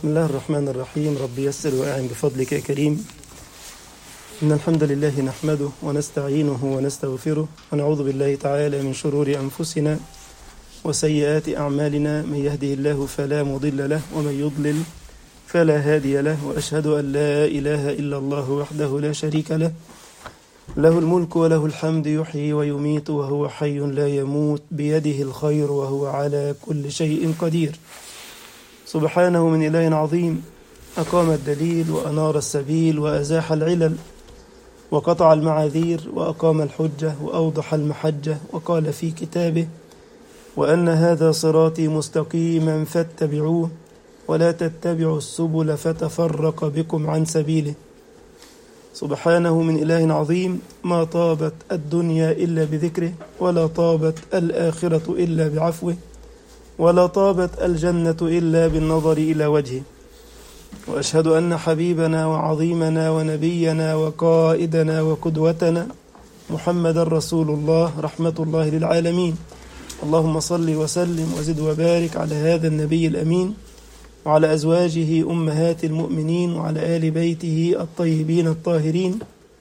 بسم الله الرحمن الرحيم رب يسر وأعن بفضلك يا كريم إن الحمد لله نحمده ونستعينه ونستغفره ونعوذ بالله تعالى من شرور أنفسنا وسيئات أعمالنا من يهده الله فلا مضل له ومن يضلل فلا هادي له وأشهد أن لا إله إلا الله وحده لا شريك له له الملك وله الحمد يحيي ويميت وهو حي لا يموت بيده الخير وهو على كل شيء قدير سبحانه من إله عظيم أقام الدليل وأنار السبيل وأزاح العلل وقطع المعاذير وأقام الحجة وأوضح المحجة وقال في كتابه وأن هذا صراطي مستقيما فاتبعوه ولا تتبعوا السبل فتفرق بكم عن سبيله سبحانه من إله عظيم ما طابت الدنيا إلا بذكره ولا طابت الآخرة إلا بعفوه ولا طابت الجنة إلا بالنظر إلى وجهه وأشهد أن حبيبنا وعظيمنا ونبينا وقائدنا وقدوتنا محمد رسول الله رحمة الله للعالمين اللهم صل وسلم وزد وبارك على هذا النبي الأمين وعلى أزواجه أمهات المؤمنين وعلى آل بيته الطيبين الطاهرين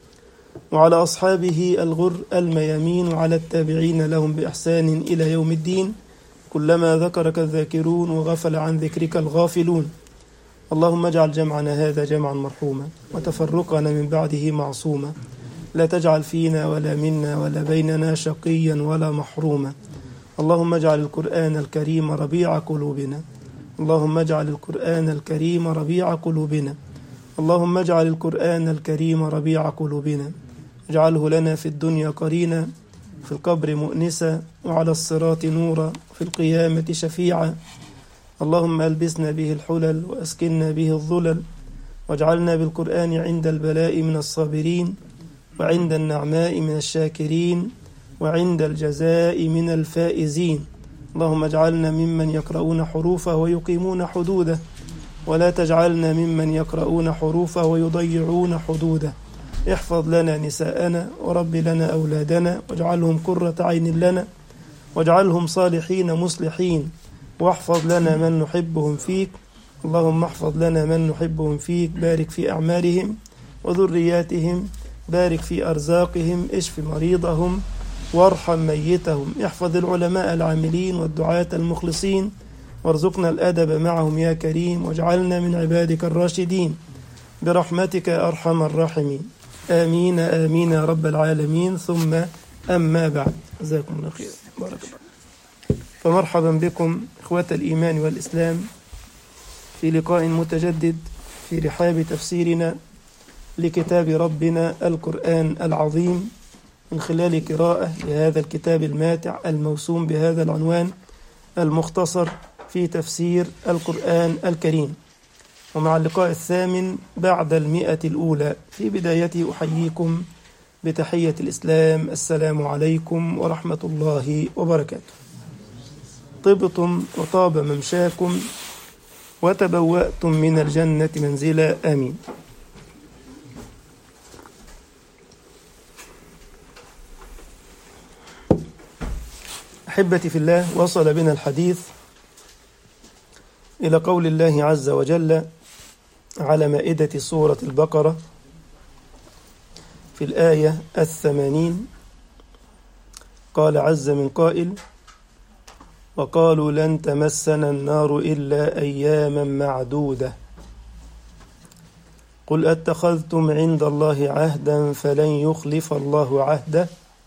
وعلى أصحابه الغر الميامين وعلى التابعين لهم بإحسان إلى يوم الدين كلما ذكرك الذاكرون وغفل عن ذكرك الغافلون اللهم اجعل جمعنا هذا جمعا مرحوما وتفرقنا من بعده معصوما لا تجعل فينا ولا منا ولا بيننا شقيا ولا محروما اللهم اجعل القرآن الكريم ربيع قلوبنا اللهم اجعل القرآن الكريم ربيع قلوبنا اللهم اجعل القرآن الكريم ربيع قلوبنا اجعله لنا في الدنيا قرينا في القبر مؤنسا وعلى الصراط نورا في القيامة شفيعا اللهم ألبسنا به الحلل وأسكننا به الظلل واجعلنا بالقرآن عند البلاء من الصابرين وعند النعماء من الشاكرين وعند الجزاء من الفائزين اللهم اجعلنا ممن يقرؤون حروفه ويقيمون حدوده ولا تجعلنا ممن يقرؤون حروفه ويضيعون حدوده احفظ لنا نساءنا ورب لنا أولادنا واجعلهم قرة عين لنا واجعلهم صالحين مصلحين واحفظ لنا من نحبهم فيك اللهم احفظ لنا من نحبهم فيك بارك في أعمالهم وذرياتهم بارك في أرزاقهم اشف مريضهم وارحم ميتهم احفظ العلماء العاملين والدعاة المخلصين وارزقنا الأدب معهم يا كريم واجعلنا من عبادك الراشدين برحمتك يا أرحم الراحمين آمين آمين يا رب العالمين ثم أما بعد جزاكم الله خير بارك الله فمرحبا بكم إخوة الإيمان والإسلام في لقاء متجدد في رحاب تفسيرنا لكتاب ربنا القرآن العظيم من خلال قراءة لهذا الكتاب الماتع الموسوم بهذا العنوان المختصر في تفسير القرآن الكريم ومع اللقاء الثامن بعد المئة الأولى في بدايته أحييكم بتحية الإسلام السلام عليكم ورحمة الله وبركاته طبتم وطاب ممشاكم وتبوأتم من الجنة منزلا آمين أحبتي في الله وصل بنا الحديث إلى قول الله عز وجل على مائدة سورة البقرة في الآية الثمانين قال عز من قائل وقالوا لن تمسنا النار إلا أياما معدودة قل أتخذتم عند الله عهدا فلن يخلف الله عهده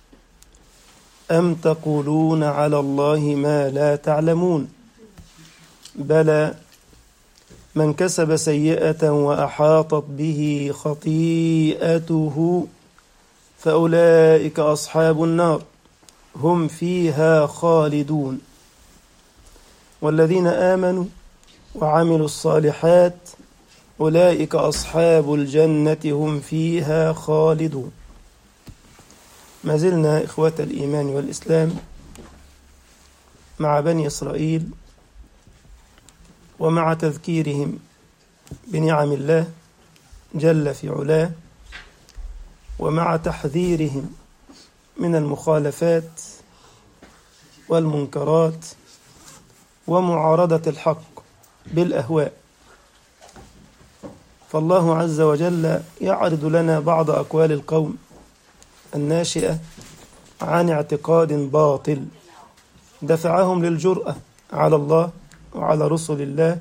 أم تقولون على الله ما لا تعلمون بلى من كسب سيئة وأحاطت به خطيئته فأولئك أصحاب النار هم فيها خالدون والذين آمنوا وعملوا الصالحات أولئك أصحاب الجنة هم فيها خالدون ما زلنا إخوة الإيمان والإسلام مع بني إسرائيل ومع تذكيرهم بنعم الله جل في علاه ومع تحذيرهم من المخالفات والمنكرات ومعارضة الحق بالأهواء فالله عز وجل يعرض لنا بعض أقوال القوم الناشئة عن اعتقاد باطل دفعهم للجرأة على الله وعلى رسل الله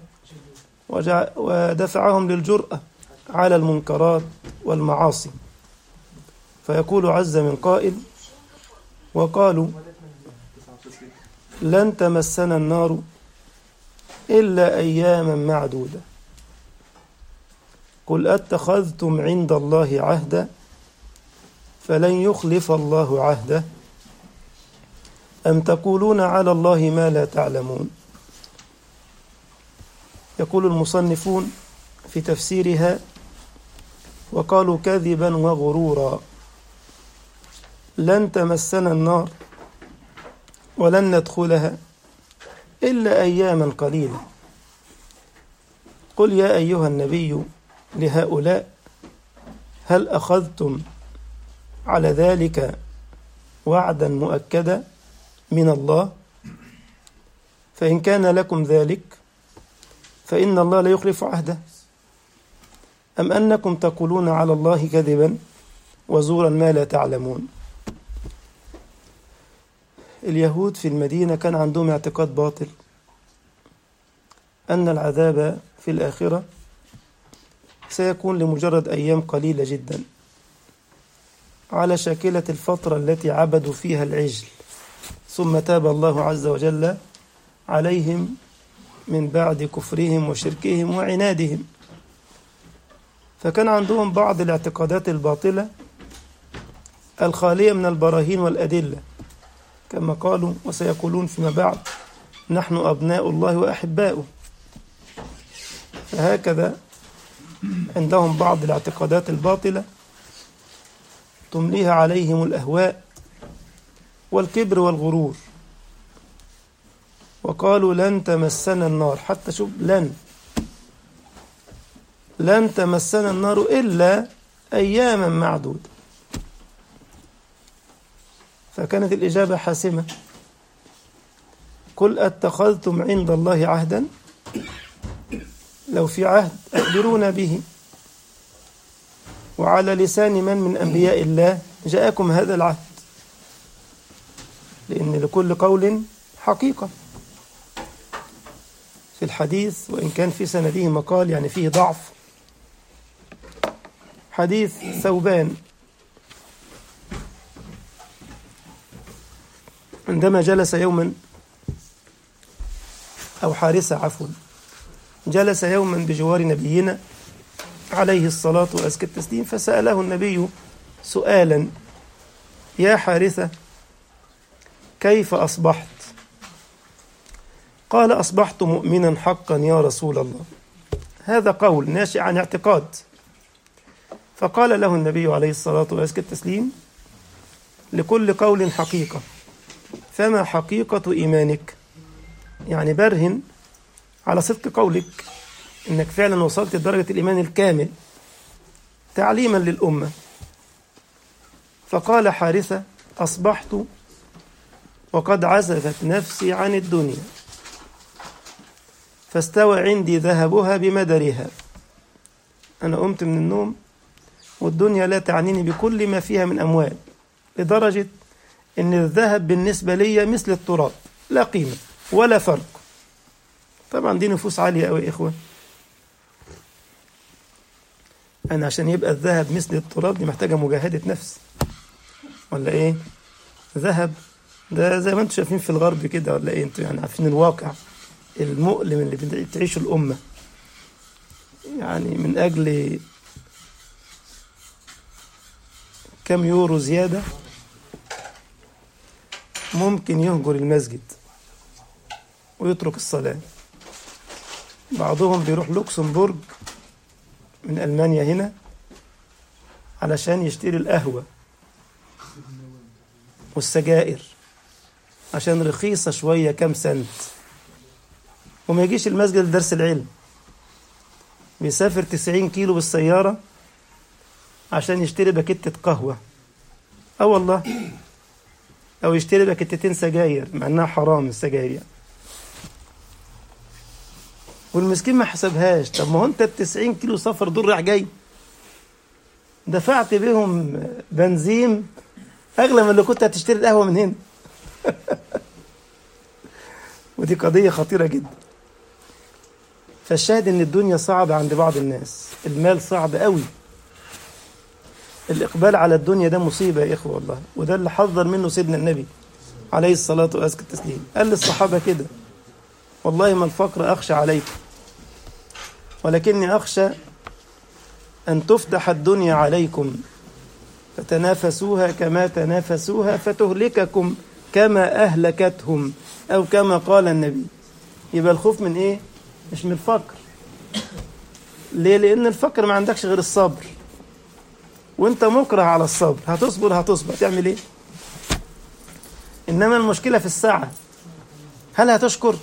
ودفعهم للجرأة على المنكرات والمعاصي فيقول عز من قائل وقالوا لن تمسنا النار إلا أياما معدودة قل أتخذتم عند الله عهدا فلن يخلف الله عهده أم تقولون على الله ما لا تعلمون يقول المصنفون في تفسيرها وقالوا كذبا وغرورا لن تمسنا النار ولن ندخلها إلا أياما قليلة قل يا أيها النبي لهؤلاء هل أخذتم على ذلك وعدا مؤكدا من الله فإن كان لكم ذلك فإن الله لا يخلف عهده أم أنكم تقولون على الله كذبا وزورا ما لا تعلمون اليهود في المدينة كان عندهم اعتقاد باطل أن العذاب في الآخرة سيكون لمجرد أيام قليلة جدا على شاكلة الفترة التي عبدوا فيها العجل ثم تاب الله عز وجل عليهم من بعد كفرهم وشركهم وعنادهم فكان عندهم بعض الاعتقادات الباطلة الخالية من البراهين والأدلة كما قالوا وسيقولون فيما بعد نحن أبناء الله وأحباؤه فهكذا عندهم بعض الاعتقادات الباطلة تمليها عليهم الأهواء والكبر والغرور وقالوا لن تمسنا النار حتى شوف لن لن تمسنا النار إلا أياما معدودة فكانت الإجابة حاسمة قل أتخذتم عند الله عهدا لو في عهد أخبرونا به وعلى لسان من من أنبياء الله جاءكم هذا العهد لأن لكل قول حقيقة في الحديث وإن كان في سنده مقال يعني فيه ضعف حديث ثوبان عندما جلس يوما أو حارسة عفوا جلس يوما بجوار نبينا عليه الصلاة وأزكى التسليم فسأله النبي سؤالا يا حارثة كيف أصبحت قال أصبحت مؤمنا حقا يا رسول الله هذا قول ناشئ عن اعتقاد فقال له النبي عليه الصلاة وأزكى التسليم لكل قول حقيقة فما حقيقة إيمانك يعني برهن على صدق قولك إنك فعلا وصلت لدرجة الإيمان الكامل تعليما للأمة فقال حارثة أصبحت وقد عزفت نفسي عن الدنيا فاستوى عندي ذهبها بمدرها أنا قمت من النوم والدنيا لا تعنيني بكل ما فيها من أموال لدرجة إن الذهب بالنسبة لي مثل التراب لا قيمة ولا فرق طبعا دي نفوس عالية أوي يا إخوة أنا عشان يبقى الذهب مثل التراب دي محتاجة مجاهدة نفس ولا إيه ذهب ده زي ما انتم شايفين في الغرب كده ولا إيه انتوا يعني عارفين الواقع المؤلم اللي بتعيشه الأمة يعني من أجل كم يورو زيادة ممكن يهجر المسجد ويترك الصلاة بعضهم بيروح لوكسمبورج من ألمانيا هنا علشان يشتري القهوة والسجائر عشان رخيصة شوية كام سنت وما يجيش المسجد لدرس العلم بيسافر تسعين كيلو بالسيارة عشان يشتري باكيتة قهوة اه والله او يشتري باكيتتين سجاير مع انها حرام السجاير يعني والمسكين ما حسبهاش طب ما هو انت ال 90 كيلو سفر دول رايح جاي دفعت بيهم بنزين اغلى من اللي كنت هتشتري القهوه من هنا ودي قضيه خطيره جدا فالشاهد ان الدنيا صعبه عند بعض الناس المال صعب قوي الاقبال على الدنيا ده مصيبه يا اخوه والله وده اللي حذر منه سيدنا النبي عليه الصلاه وازكى التسليم قال للصحابه كده والله ما الفقر اخشى عليكم ولكني اخشى ان تفتح الدنيا عليكم فتنافسوها كما تنافسوها فتهلككم كما اهلكتهم او كما قال النبي يبقى الخوف من ايه مش من الفقر ليه لان الفقر ما عندكش غير الصبر وانت مكره على الصبر هتصبر هتصبر تعمل ايه انما المشكله في الساعه هل هتشكر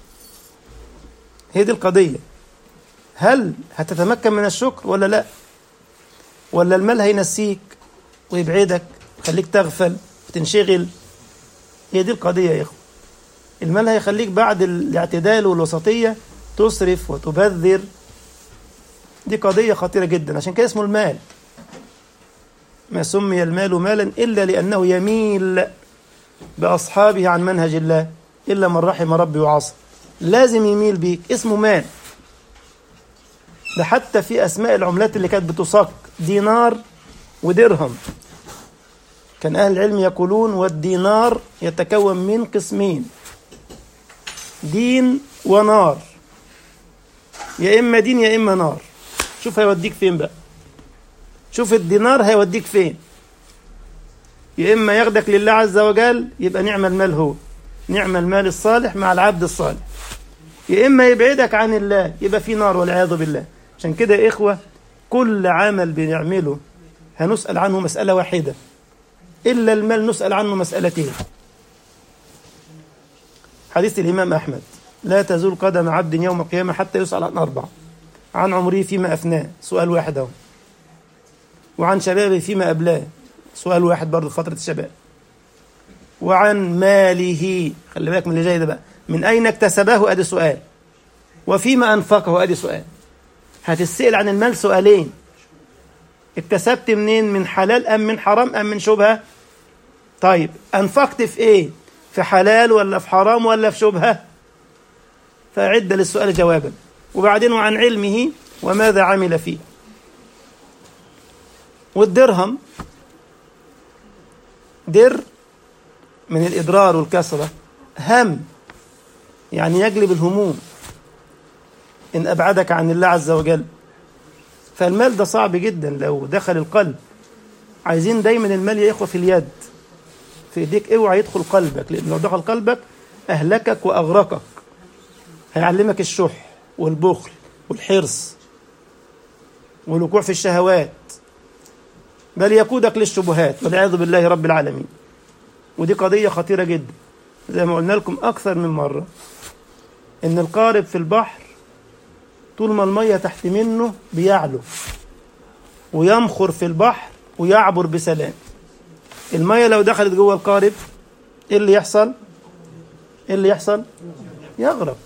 هي دي القضيه هل هتتمكن من الشكر ولا لا ولا المال هينسيك ويبعدك ويخليك تغفل وتنشغل هي دي القضيه يا اخوه المال هيخليك بعد الاعتدال والوسطيه تسرف وتبذر دي قضيه خطيره جدا عشان كده اسمه المال ما سمي المال مالا الا لانه يميل باصحابه عن منهج الله الا من رحم ربي وعصى لازم يميل بيك اسمه مال ده حتى في اسماء العملات اللي كانت بتصك دينار ودرهم كان اهل العلم يقولون والدينار يتكون من قسمين دين ونار يا اما دين يا اما نار شوف هيوديك فين بقى شوف الدينار هيوديك فين يا اما ياخدك لله عز وجل يبقى نعم المال هو نعم المال الصالح مع العبد الصالح يا اما يبعدك عن الله يبقى في نار والعياذ بالله عشان كده يا اخوه كل عمل بنعمله هنسال عنه مساله واحده الا المال نسال عنه مسالتين حديث الامام احمد لا تزول قدم عبد يوم القيامه حتى يسال عن اربع عن عمره فيما افناه سؤال واحد اهو وعن شبابه فيما أبلاه سؤال واحد برضه فترة الشباب وعن ماله خلي بالك من اللي جاي ده بقى من أين اكتسبه أدي سؤال وفيما أنفقه أدي سؤال هتسأل عن المال سؤالين اكتسبت منين من حلال أم من حرام أم من شبهة طيب أنفقت في إيه في حلال ولا في حرام ولا في شبهة فأعد للسؤال جوابا وبعدين وعن علمه وماذا عمل فيه والدرهم در من الإضرار والكسرة هم يعني يجلب الهموم إن أبعدك عن الله عز وجل فالمال ده صعب جدا لو دخل القلب عايزين دايما المال يا إخوة في اليد في إيديك اوعى يدخل قلبك لأن لو دخل قلبك أهلكك وأغرقك هيعلمك الشح والبخل والحرص والوقوع في الشهوات بل يقودك للشبهات والعياذ بالله رب العالمين ودي قضية خطيرة جدا زي ما قلنا لكم أكثر من مرة إن القارب في البحر طول ما المية تحت منه بيعلو ويمخر في البحر ويعبر بسلام المية لو دخلت جوه القارب إيه اللي يحصل؟ إيه اللي يحصل؟ يغرق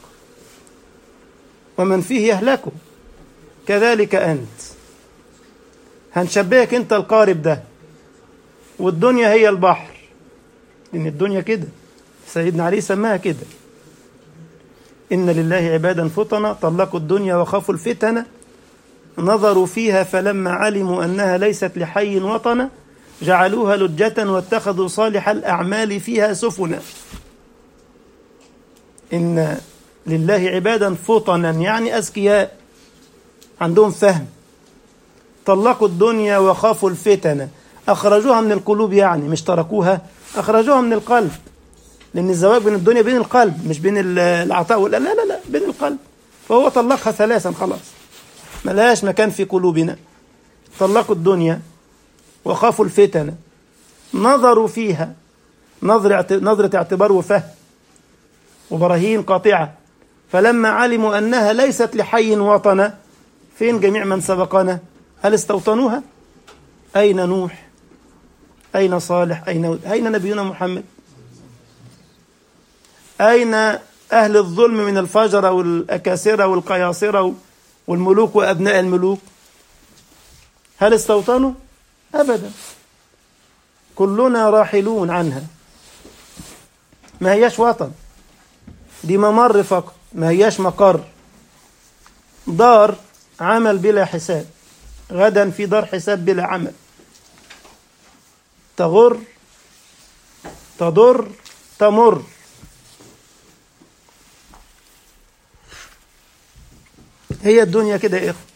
ومن فيه يهلكه كذلك أنت هنشبهك انت القارب ده والدنيا هي البحر لان الدنيا كده سيدنا علي سماها كده ان لله عبادا فطنا طلقوا الدنيا وخافوا الفتن نظروا فيها فلما علموا انها ليست لحي وطنا جعلوها لجة واتخذوا صالح الاعمال فيها سفنا ان لله عبادا فطنا يعني اذكياء عندهم فهم طلقوا الدنيا وخافوا الفتن أخرجوها من القلوب يعني مش تركوها أخرجوها من القلب لأن الزواج بين الدنيا بين القلب مش بين العطاء لا لا لا بين القلب فهو طلقها ثلاثا خلاص ما لهاش مكان في قلوبنا طلقوا الدنيا وخافوا الفتن نظروا فيها نظر نظرة اعتبار وفهم وبراهين قاطعة فلما علموا أنها ليست لحي وطنا فين جميع من سبقنا هل استوطنوها أين نوح أين صالح أين أين نبينا محمد أين أهل الظلم من الفجرة والأكاسرة والقياصرة والملوك وأبناء الملوك هل استوطنوا؟ أبدا كلنا راحلون عنها ما هياش وطن دي ممر فقط ما هياش مقر دار عمل بلا حساب غدا في دار حساب بلا عمل تغر تضر تمر هي الدنيا كده يا إخوة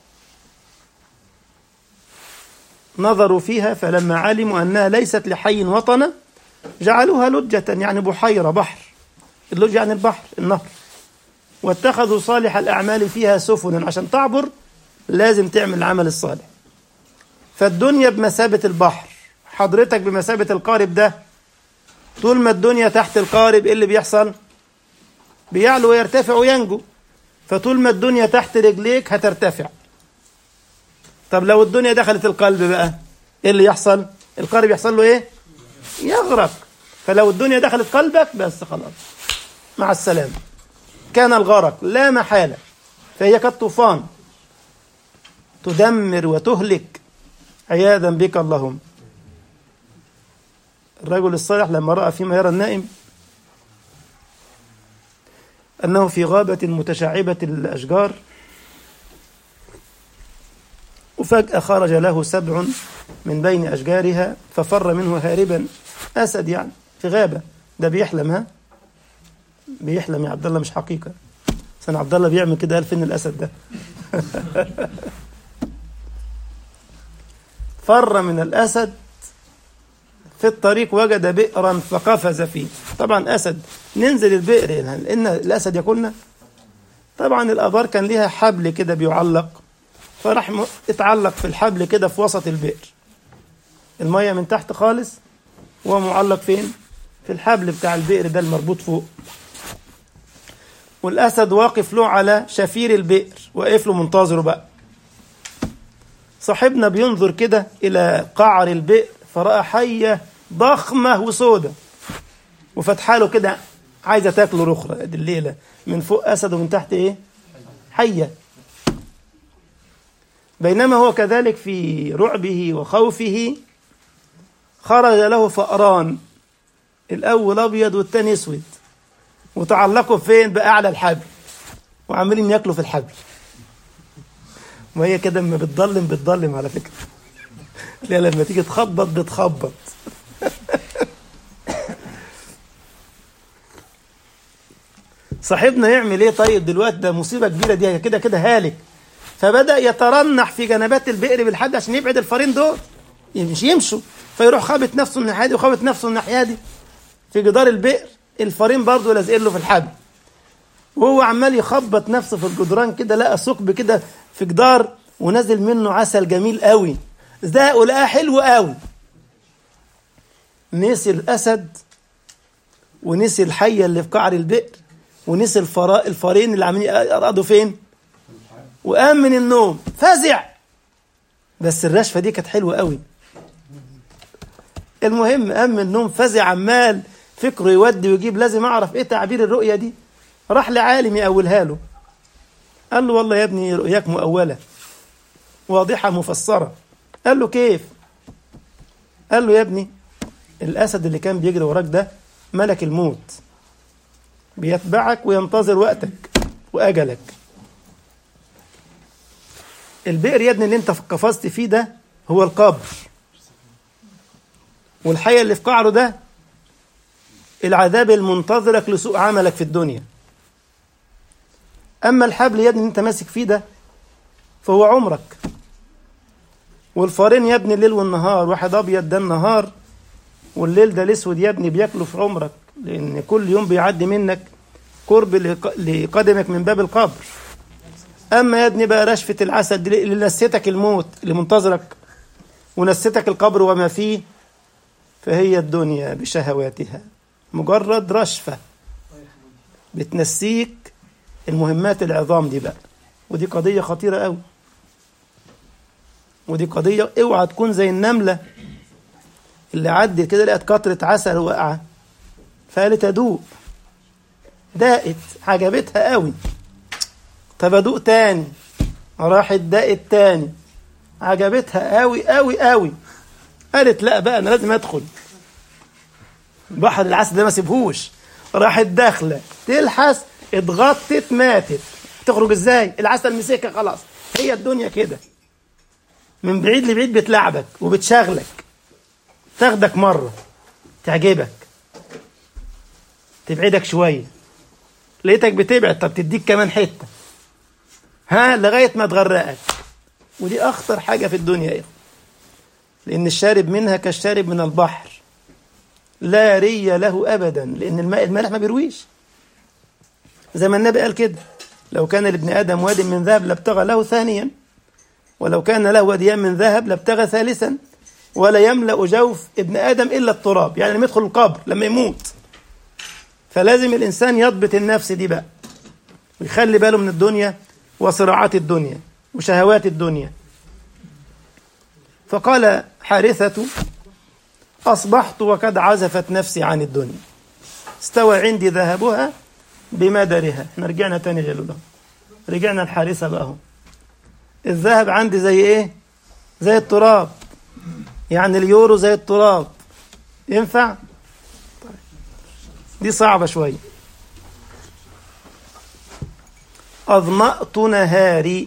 نظروا فيها فلما علموا أنها ليست لحي وطنا جعلوها لجة يعني بحيرة بحر اللج يعني البحر النهر واتخذوا صالح الأعمال فيها سفنا عشان تعبر لازم تعمل العمل الصالح فالدنيا بمثابة البحر حضرتك بمثابة القارب ده طول ما الدنيا تحت القارب ايه اللي بيحصل بيعلو ويرتفع وينجو فطول ما الدنيا تحت رجليك هترتفع طب لو الدنيا دخلت القلب بقى ايه اللي يحصل القارب يحصل له ايه يغرق فلو الدنيا دخلت قلبك بس خلاص مع السلامة كان الغرق لا محالة فهي كالطوفان تدمر وتهلك عياذا بك اللهم الرجل الصالح لما رأى فيما يرى النائم أنه في غابة متشعبة الأشجار وفجأة خرج له سبع من بين أشجارها ففر منه هاربا أسد يعني في غابة ده بيحلم ها بيحلم يا عبد الله مش حقيقة سنة عبد الله بيعمل كده قال فين الأسد ده فر من الأسد في الطريق وجد بئرا فقفز فيه طبعا أسد ننزل البئر لأن الأسد ياكلنا طبعا الآبار كان ليها حبل كده بيعلق فراح اتعلق في الحبل كده في وسط البئر المية من تحت خالص وهو معلق فين في الحبل بتاع البئر ده المربوط فوق والأسد واقف له على شفير البئر واقف له منتظره بقى صاحبنا بينظر كده إلى قعر البئر فرأى حية ضخمة وسودة وفتحها له كده عايزة تاكله رخرة دي الليلة من فوق أسد ومن تحت إيه حية بينما هو كذلك في رعبه وخوفه خرج له فأران الأول أبيض والتاني أسود وتعلقوا فين بأعلى الحبل وعمالين ياكلوا في الحبل وهي كده لما بتضلم بتضلم على فكرة لا لما تيجي تخبط بتخبط صاحبنا يعمل ايه طيب دلوقتي ده مصيبه كبيره دي كده كده هالك فبدا يترنح في جنبات البئر بالحد عشان يبعد الفارين دول مش يمشوا فيروح خابط نفسه الناحيه دي وخابط نفسه الناحيه دي في جدار البئر الفارين برضه لازقين له في الحبل وهو عمال يخبط نفسه في الجدران كده لقى ثقب كده في جدار ونزل منه عسل جميل قوي ذاقه لقاه حلو قوي نسي الاسد ونسي الحيه اللي في قعر البئر ونسي الفراء الفارين اللي عاملين يرقدوا فين وقام من النوم فزع بس الرشفه دي كانت حلوه قوي المهم قام من النوم فزع عمال فكره يودي ويجيب لازم اعرف ايه تعبير الرؤيه دي راح لعالم يقولها له قال له والله يا ابني رؤياك مؤوله واضحه مفسره قال له كيف قال له يا ابني الاسد اللي كان بيجري وراك ده ملك الموت بيتبعك وينتظر وقتك واجلك البئر يا ابني اللي انت قفزت فيه ده هو القبر والحية اللي في قعره ده العذاب المنتظرك لسوء عملك في الدنيا أما الحبل يا ابني اللي انت ماسك فيه ده فهو عمرك والفارين يا ابني الليل والنهار واحد أبيض ده النهار والليل ده الأسود يا ابني بياكلوا في عمرك لأن كل يوم بيعدي منك قرب لقدمك من باب القبر أما يا ابني بقى رشفة العسل دي اللي نسيتك الموت اللي منتظرك ونسيتك القبر وما فيه فهي الدنيا بشهواتها مجرد رشفة بتنسيك المهمات العظام دي بقى ودي قضية خطيرة قوي ودي قضية اوعى تكون زي النملة اللي عدت كده لقت قطرة عسل واقعة فقالت أدوق دقت عجبتها قوي طب ادوق تاني راحت دقت تاني عجبتها قوي قوي قوي قالت لا بقى انا لازم ادخل بحر العسل ده ما سيبهوش راحت داخله تلحس اتغطت ماتت تخرج ازاي العسل مسكها خلاص هي الدنيا كده من بعيد لبعيد بتلعبك وبتشغلك تاخدك مره تعجبك تبعدك شويه لقيتك بتبعد طب تديك كمان حته ها لغايه ما تغرقك ودي اخطر حاجه في الدنيا يا لان الشارب منها كالشارب من البحر لا ري له ابدا لان الماء المالح ما بيرويش زي ما النبي قال كده لو كان لابن ادم واد من ذهب لابتغى له ثانيا ولو كان له وديان من ذهب لابتغى ثالثا ولا يملا جوف ابن ادم الا التراب يعني لما يدخل القبر لما يموت فلازم الانسان يضبط النفس دي بقى ويخلي باله من الدنيا وصراعات الدنيا وشهوات الدنيا فقال حارثة أصبحت وقد عزفت نفسي عن الدنيا استوى عندي ذهبها بمدرها احنا رجعنا تاني جلوله رجعنا الحارثة بقى اهو الذهب عندي زي ايه زي التراب يعني اليورو زي التراب ينفع طيب. دي صعبة شوية أظمأت نهاري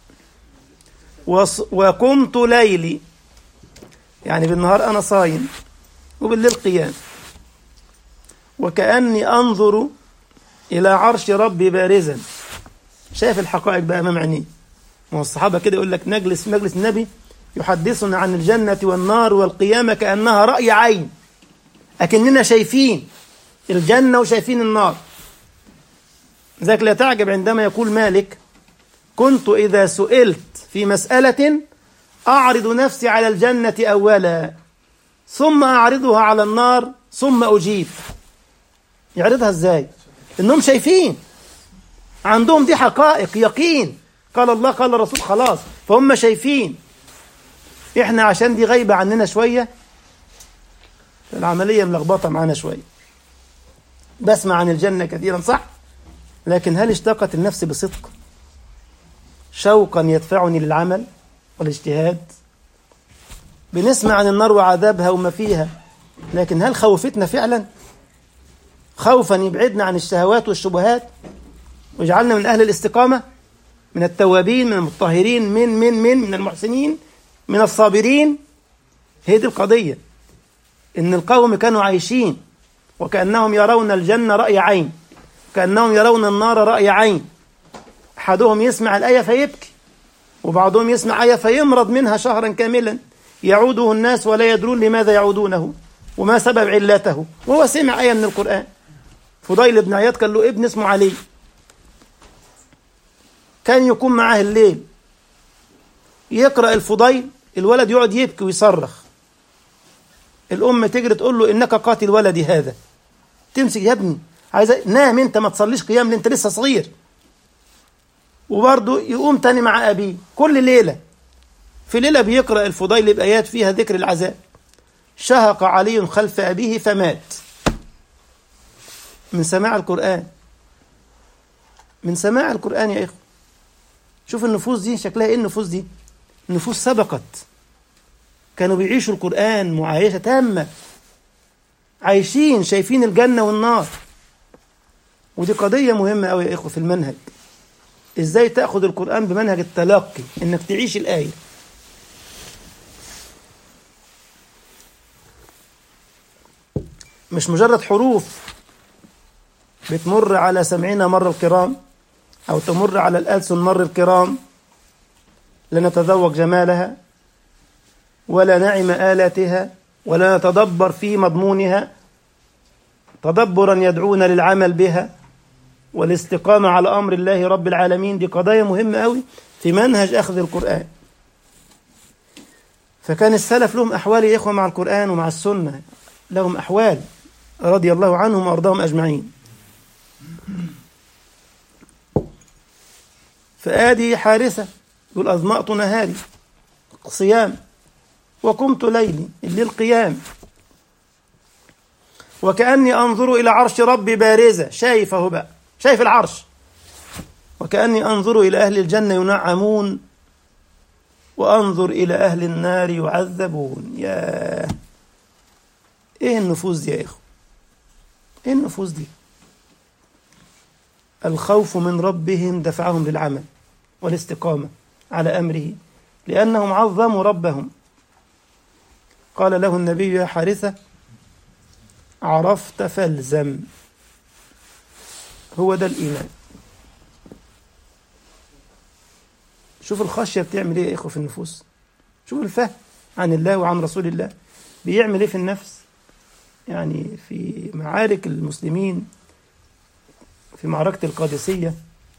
وص... وقمت ليلي يعني بالنهار أنا صايم وبالليل قيام وكأني أنظر إلى عرش ربي بارزا شايف الحقائق بقى أمام عينيه ما هو الصحابة كده يقول لك نجلس في مجلس النبي يحدثنا عن الجنة والنار والقيامة كأنها رأي عين أكننا شايفين الجنة وشايفين النار ذاك لا تعجب عندما يقول مالك كنت إذا سئلت في مسألة أعرض نفسي على الجنة أولا ثم أعرضها على النار ثم أجيب يعرضها إزاي إنهم شايفين عندهم دي حقائق يقين قال الله قال الرسول خلاص فهم شايفين إحنا عشان دي غايبة عننا شوية العملية ملخبطة معانا شوية بسمع عن الجنة كثيرا صح لكن هل اشتاقت النفس بصدق شوقا يدفعني للعمل والاجتهاد بنسمع عن النار وعذابها وما فيها لكن هل خوفتنا فعلا خوفا يبعدنا عن الشهوات والشبهات ويجعلنا من أهل الاستقامة من التوابين من المطهرين من من من من المحسنين من الصابرين هي دي القضية إن القوم كانوا عايشين وكأنهم يرون الجنة رأي عين كأنهم يرون النار رأي عين أحدهم يسمع الآية فيبكي وبعضهم يسمع آية فيمرض منها شهرا كاملا يعوده الناس ولا يدرون لماذا يعودونه وما سبب علته وهو سمع آية من القرآن فضيل بن عياض كان له ابن اسمه علي كان يكون معاه الليل يقرأ الفضيل الولد يقعد يبكي ويصرخ الأم تجري تقول له إنك قاتل ولدي هذا تمسك يا ابني عايز نام انت ما تصليش قيام انت لسه صغير وبرضه يقوم تاني مع أبيه كل ليلة في ليلة بيقرأ الفضيل بآيات فيها ذكر العذاب شهق علي خلف أبيه فمات من سماع القرآن من سماع القرآن يا إخوة شوف النفوس دي شكلها إيه النفوس دي نفوس سبقت كانوا بيعيشوا القرآن معايشة تامة عايشين شايفين الجنة والنار ودي قضية مهمة أوي يا إخوة في المنهج إزاي تأخذ القرآن بمنهج التلقي إنك تعيش الآية مش مجرد حروف بتمر على سمعنا مر الكرام أو تمر على الألسن مر الكرام لنتذوق جمالها ولا نعم آلاتها ولا نتدبر في مضمونها تدبرا يدعونا للعمل بها والاستقامة على أمر الله رب العالمين دي قضايا مهمة أوي في منهج أخذ القرآن فكان السلف لهم أحوال يا إخوة مع القرآن ومع السنة لهم أحوال رضي الله عنهم وأرضاهم أجمعين فآدي حارثة يقول أظمأت نهاري صيام وقمت ليلي الليل قيام وكأني أنظر إلى عرش ربي بارزة شايف أهو بقى شايف العرش وكأني أنظر إلى أهل الجنة ينعمون وأنظر إلى أهل النار يعذبون يا إيه النفوس دي يا إخوة إيه النفوس دي الخوف من ربهم دفعهم للعمل والاستقامة على أمره لأنهم عظموا ربهم قال له النبي يا حارثة عرفت فالزم هو ده الإيمان شوف الخشية بتعمل إيه يا إخوة في النفوس شوف الفهم عن الله وعن رسول الله بيعمل إيه في النفس يعني في معارك المسلمين في معركة القادسية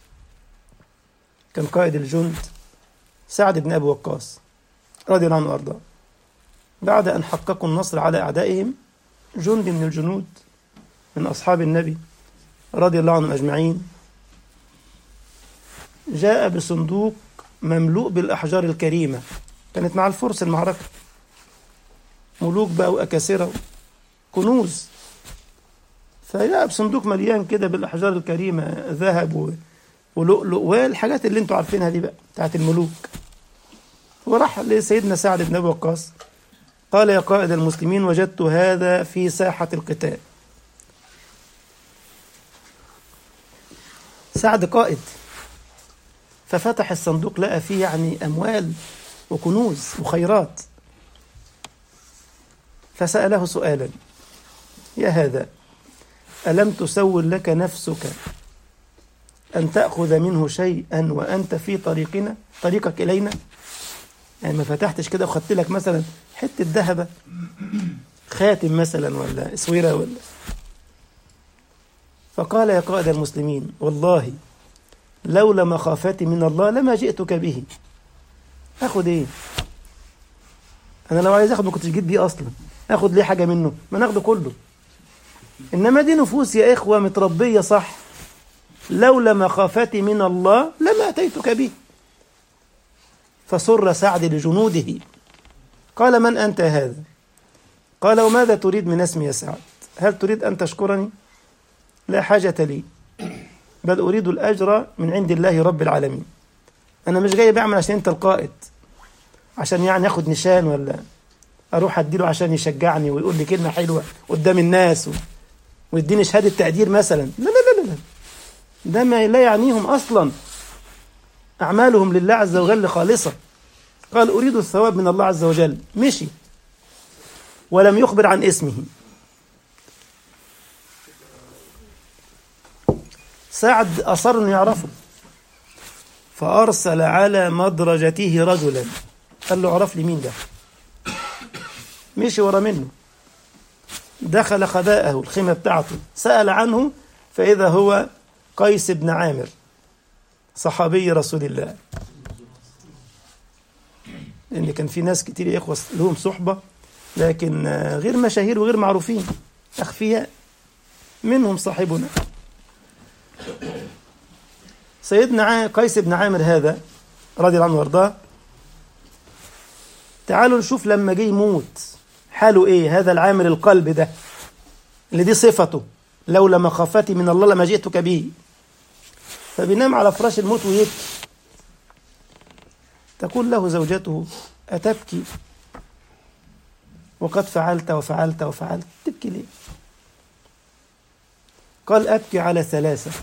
كان قائد الجند سعد بن أبي وقاص رضي الله عنه وأرضاه بعد أن حققوا النصر على أعدائهم جند من الجنود من أصحاب النبي رضي الله عنهم أجمعين جاء بصندوق مملوء بالأحجار الكريمة كانت مع الفرس المعركة ملوك بقى وأكاسرة كنوز فجاء بصندوق مليان كده بالأحجار الكريمة ذهب ولؤلؤ والحاجات اللي انتوا عارفينها دي بقى بتاعت الملوك وراح لسيدنا سعد بن أبي وقاص قال يا قائد المسلمين وجدت هذا في ساحة القتال سعد قائد ففتح الصندوق لقى فيه يعني أموال وكنوز وخيرات فسأله سؤالا يا هذا ألم تسول لك نفسك أن تأخذ منه شيئا وأنت في طريقنا طريقك إلينا يعني ما فتحتش كده وخدت لك مثلا حتة ذهبة خاتم مثلا ولا اسوره ولا فقال يا قائد المسلمين والله لولا مخافتي من الله لما جئتك به اخد ايه انا لو عايز اخد ما كنتش جيت بيه اصلا اخد ليه حاجه منه ما ناخده كله انما دي نفوس يا اخوه متربيه صح لولا مخافتي من الله لما اتيتك به فسر سعد لجنوده قال من انت هذا قال وماذا تريد من اسمي يا سعد هل تريد ان تشكرني لا حاجه لي بل أريد الأجر من عند الله رب العالمين أنا مش جاي بعمل عشان أنت القائد عشان يعني ياخد نشان ولا أروح أديله عشان يشجعني ويقول لي كلمة حلوة قدام الناس و... ويديني شهادة تقدير مثلا لا لا لا لا ده ما لا يعنيهم أصلا أعمالهم لله عز وجل خالصة قال أريد الثواب من الله عز وجل مشي ولم يخبر عن اسمه سعد أصر أنه يعرفه فأرسل على مدرجته رجلا قال له عرف لي مين ده مشي ورا منه دخل خباءه الخيمة بتاعته سأل عنه فإذا هو قيس بن عامر صحابي رسول الله لأن كان في ناس كتير يا إخوة لهم صحبة لكن غير مشاهير وغير معروفين أخفياء منهم صاحبنا سيدنا قيس بن عامر هذا رضي الله عنه وارضاه تعالوا نشوف لما جه يموت حاله ايه هذا العامر القلب ده اللي دي صفته لولا مخافتي من الله لما جئتك به فبينام على فراش الموت ويبكي تقول له زوجته أتبكي وقد فعلت وفعلت وفعلت تبكي ليه قال أبكي على ثلاثة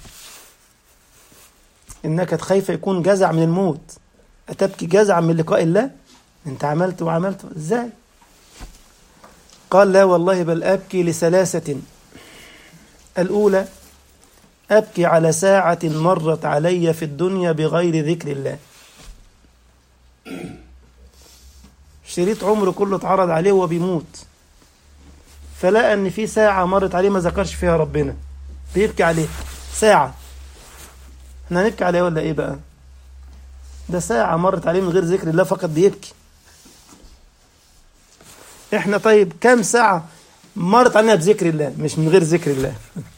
إنك خايفة يكون جزع من الموت أتبكي جزع من لقاء الله أنت عملت وعملت إزاي قال لا والله بل أبكي لثلاثة الأولى أبكي على ساعة مرت علي في الدنيا بغير ذكر الله شريط عمره كله اتعرض عليه وهو بيموت فلقى ان في ساعة مرت عليه ما ذكرش فيها ربنا بيبكي عليه ساعة احنا هنبكي عليه ولا ايه بقى ده ساعة مرت عليه من غير ذكر الله فقط بيبكي احنا طيب كم ساعة مرت علينا بذكر الله مش من غير ذكر الله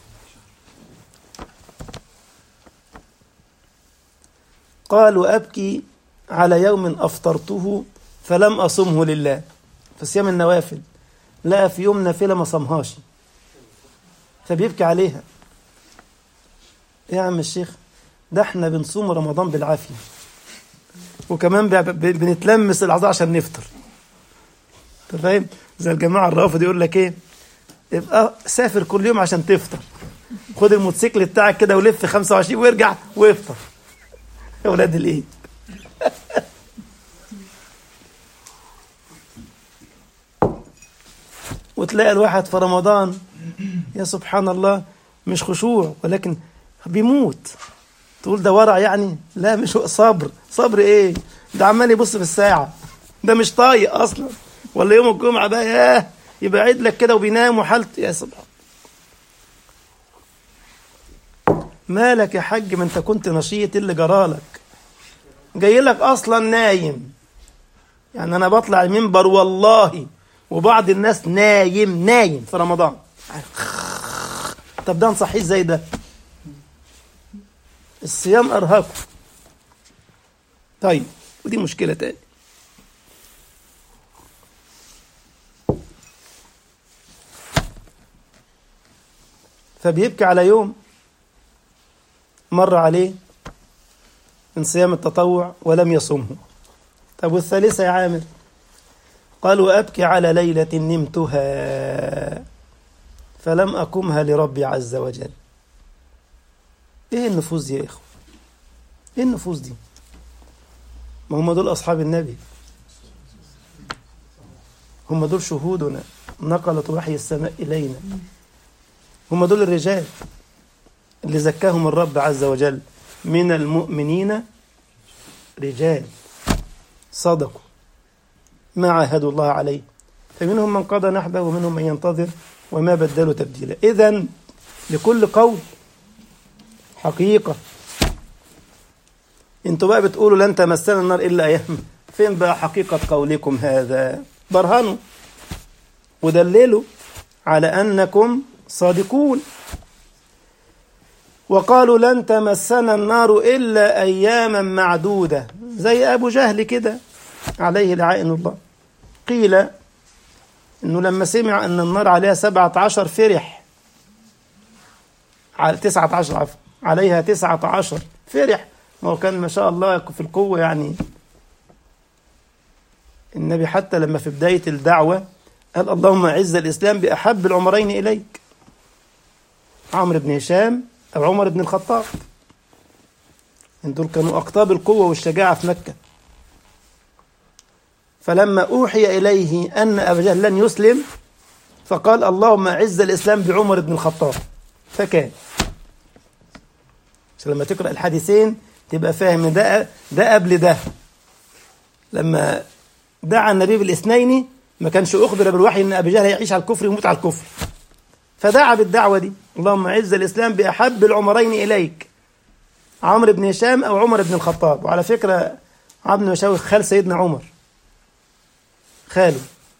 قال وأبكي على يوم أفطرته فلم أصمه لله في صيام النوافل لقى في يوم نافلة ما صمهاش فبيبكي عليها إيه يا عم الشيخ ده احنا بنصوم رمضان بالعافية وكمان ب- ب- بنتلمس الأعضاء عشان نفطر انت فاهم زي الجماعة الرافض يقول لك ايه يبقى سافر كل يوم عشان تفطر خد الموتوسيكل بتاعك كده ولف 25 وارجع وافطر يا ولاد الايه وتلاقي الواحد في رمضان يا سبحان الله مش خشوع ولكن بيموت تقول ده ورع يعني لا مش هو صبر صبر ايه ده عمال يبص في الساعة ده مش طايق اصلا ولا يوم الجمعة بقى ياه يبقى عيد لك كده وبينام وحالته يا سبحان مالك يا حاج ما انت كنت نشيط إيه اللي جرالك جاي لك اصلا نايم يعني انا بطلع المنبر والله وبعض الناس نايم نايم في رمضان طب ده نصحيه ازاي ده الصيام ارهقه طيب ودي مشكله تاني فبيبكي على يوم مر عليه من صيام التطوع ولم يصمه طب والثالثة يا عامر قال وأبكي على ليلة نمتها فلم أقمها لربي عز وجل إيه النفوس دي يا إخوة إيه النفوس دي ما هم دول أصحاب النبي هم دول شهودنا نقلت وحي السماء إلينا هم دول الرجال اللي زكاهم الرب عز وجل من المؤمنين رجال صدقوا ما عاهدوا الله عليه فمنهم من قضى نحبه ومنهم من ينتظر وما بدلوا تبديلا إذا لكل قول حقيقة انتوا بقى بتقولوا لن تمسنا النار إلا أيام فين بقى حقيقة قولكم هذا برهنوا ودللوا على أنكم صادقون وقالوا لن تمسنا النار إلا أياما معدودة زي أبو جهل كده عليه لعائن الله قيل إنه لما سمع أن النار عليها سبعة عشر فرح على تسعة عشر عفوا عليها تسعة عشر فرح ما هو كان ما شاء الله في القوة يعني النبي حتى لما في بداية الدعوة قال اللهم أعز الإسلام بأحب العمرين إليك عمرو بن هشام أو عمر بن الخطاب دول كانوا أقطاب القوة والشجاعة في مكة فلما أوحي إليه أن أبا جهل لن يسلم فقال اللهم أعز الإسلام بعمر بن الخطاب فكان عشان لما تقرأ الحديثين تبقى فاهم إن ده ده قبل ده لما دعا النبي بالاثنين ما كانش أخبر بالوحي أن أبي جهل هيعيش على الكفر ويموت على الكفر فدعا بالدعوة دي اللهم أعز الإسلام بأحب العمرين إليك عمرو بن هشام أو عمر بن الخطاب وعلى فكرة عمرو بن هشام خال سيدنا عمر خاله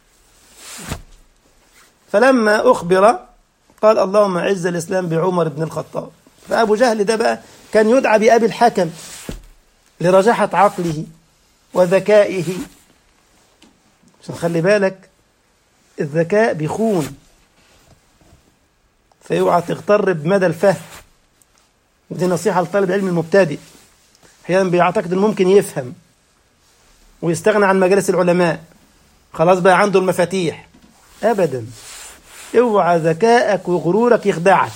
فلما أخبر قال اللهم أعز الإسلام بعمر بن الخطاب فأبو جهل ده بقى كان يدعى بأبي الحكم لرجاحة عقله وذكائه عشان خلي بالك الذكاء بيخون فاوعى تغتر بمدى الفهم ودي نصيحة لطالب العلم المبتدئ أحيانا بيعتقد إنه ممكن يفهم ويستغنى عن مجالس العلماء خلاص بقى عنده المفاتيح أبدا اوعى ذكائك وغرورك يخدعك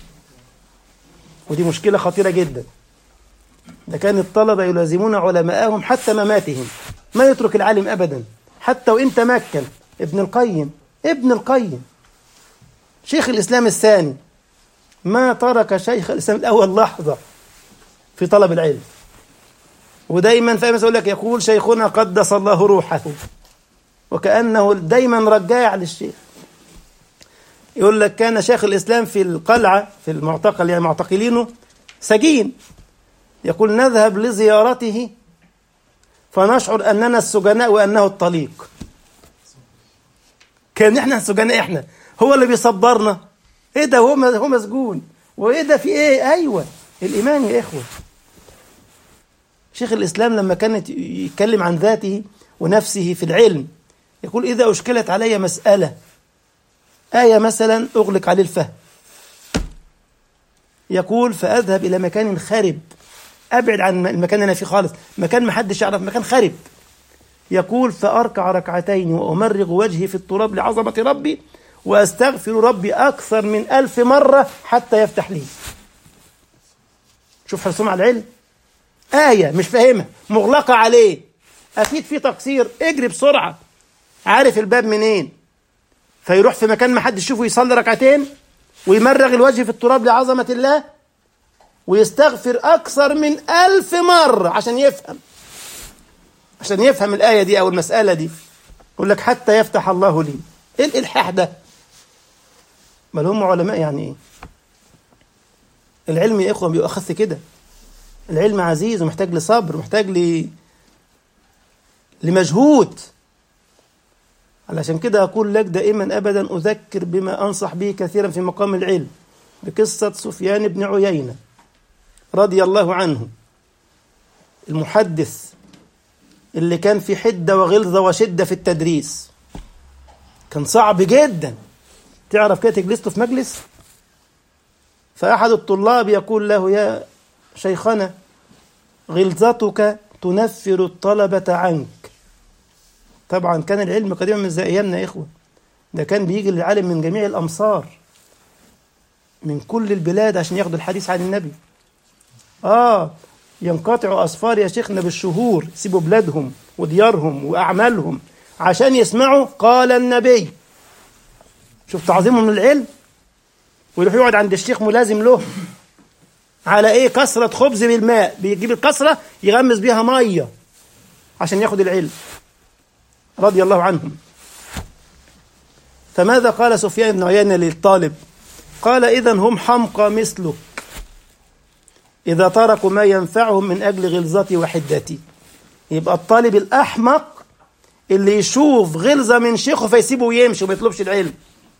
ودي مشكلة خطيرة جدا ده كان الطلبة يلازمون علماءهم حتى مماتهم ما يترك العالم أبدا حتى وإن تمكن ابن القيم ابن القيم شيخ الإسلام الثاني ما ترك شيخ الإسلام الأول لحظة في طلب العلم ودايما فاهم يقول لك يقول شيخنا قدس الله روحه وكأنه دايما رجاع للشيخ يقول لك كان شيخ الإسلام في القلعة في المعتقل يعني معتقلينه سجين يقول نذهب لزيارته فنشعر أننا السجناء وأنه الطليق كان احنا السجناء احنا هو اللي بيصبرنا ايه ده هو هو مسجون وايه ده في ايه ايوه الايمان يا اخوه شيخ الاسلام لما كان يتكلم عن ذاته ونفسه في العلم يقول اذا اشكلت علي مساله ايه مثلا اغلق عليه الفهم يقول فأذهب إلى مكان خرب أبعد عن المكان اللي أنا فيه خالص مكان ما حدش يعرف مكان خرب يقول فأركع ركعتين وأمرغ وجهي في التراب لعظمة ربي وأستغفر ربي أكثر من ألف مرة حتى يفتح لي شوف حرصهم على العلم آية مش فاهمها مغلقة عليه أكيد في تقصير اجري بسرعة عارف الباب منين فيروح في مكان ما حدش يشوفه يصلي ركعتين ويمرغ الوجه في التراب لعظمة الله ويستغفر أكثر من ألف مرة عشان يفهم عشان يفهم الآية دي أو المسألة دي يقول لك حتى يفتح الله لي إيه الإلحاح ده بل هم علماء يعني إيه العلم يا إخوة بيبقى أخذ كده العلم عزيز ومحتاج لصبر ومحتاج ل... لمجهود علشان كده أقول لك دائما أبدا أذكر بما أنصح به كثيرا في مقام العلم بقصة سفيان بن عيينة رضي الله عنه المحدث اللي كان في حدة وغلظة وشدة في التدريس كان صعب جدا تعرف كده تجلس في مجلس فأحد الطلاب يقول له يا شيخنا غلظتك تنفر الطلبة عنك طبعا كان العلم قديما من زي ايامنا يا اخوه ده كان بيجي للعالم من جميع الامصار من كل البلاد عشان ياخدوا الحديث عن النبي اه ينقطع اسفار يا شيخنا بالشهور يسيبوا بلادهم وديارهم واعمالهم عشان يسمعوا قال النبي شوف تعظيمهم للعلم ويروح يقعد عند الشيخ ملازم له على ايه كسرة خبز بالماء بيجيب الكسرة يغمس بيها مية عشان ياخد العلم رضي الله عنهم فماذا قال سفيان بن عيينة للطالب قال إذا هم حمقى مثلك إذا تركوا ما ينفعهم من أجل غلظتي وحدتي يبقى الطالب الأحمق اللي يشوف غلظة من شيخه فيسيبه ويمشي وما يطلبش العلم